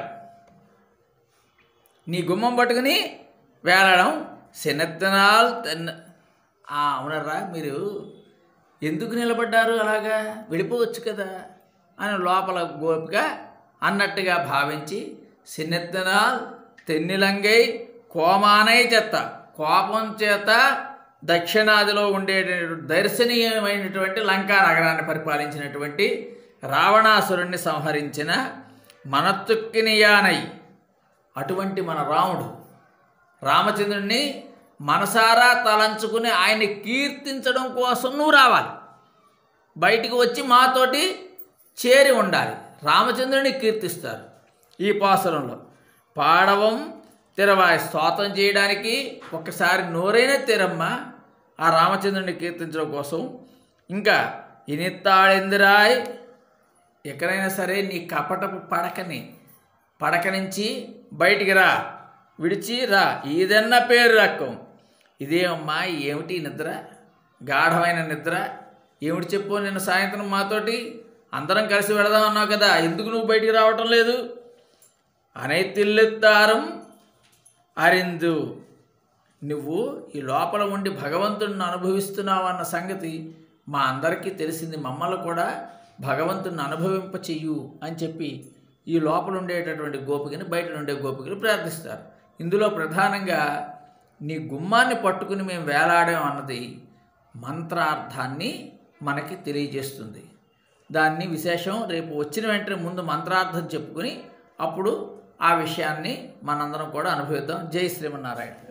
నీ గుమ్మం పట్టుకుని వేలాడం శనత్తనాలు తెన్న అవునరా మీరు ఎందుకు నిలబడ్డారు అలాగా వెళ్ళిపోవచ్చు కదా అని లోపల గోపిక అన్నట్టుగా భావించి సిన్నెత్తనాల్ తెన్నిలంగై కోమానై చెత్త కోపం చేత దక్షిణాదిలో ఉండే దర్శనీయమైనటువంటి లంకా నగరాన్ని పరిపాలించినటువంటి రావణాసురుణ్ణి సంహరించిన మనత్తుక్కినియానై అటువంటి మన రాముడు రామచంద్రుణ్ణి మనసారా తలంచుకుని ఆయన్ని కీర్తించడం కోసం నువ్వు రావాలి బయటికి వచ్చి మాతోటి చేరి ఉండాలి రామచంద్రుని కీర్తిస్తారు ఈ పాసురంలో పాడవం తెరవాయి స్తోత్రం చేయడానికి ఒక్కసారి నోరైనా తెరమ్మా ఆ రామచంద్రుని కీర్తించడం కోసం ఇంకా ఇనిత్తాళెందిరాయ్ ఎక్కడైనా సరే నీ కపటపు పడకని పడక నుంచి బయటికి రా విడిచి రా ఇదన్న పేరు రకం ఇదేమమ్మా ఏమిటి ఈ నిద్ర గాఢమైన నిద్ర ఏమిటి చెప్పు నిన్న సాయంత్రం మాతోటి అందరం కలిసి వెళదాం అన్నావు కదా ఎందుకు నువ్వు బయటికి రావటం లేదు అనైతిల్లెత్తారం అరిందు నువ్వు ఈ లోపల ఉండి భగవంతుడిని అనుభవిస్తున్నావు అన్న సంగతి మా అందరికీ తెలిసింది మమ్మల్ని కూడా భగవంతుడిని అనుభవింప చెయ్యు అని చెప్పి ఈ లోపల ఉండేటటువంటి గోపికని బయట ఉండే గోపికలు ప్రార్థిస్తారు ఇందులో ప్రధానంగా నీ గుమ్మాన్ని పట్టుకుని మేము వేలాడాం అన్నది మంత్రార్థాన్ని మనకి తెలియజేస్తుంది దాన్ని విశేషం రేపు వచ్చిన వెంటనే ముందు మంత్రార్థం చెప్పుకుని అప్పుడు ఆ విషయాన్ని మనందరం కూడా అనుభవిద్దాం జై శ్రీమన్నారాయణ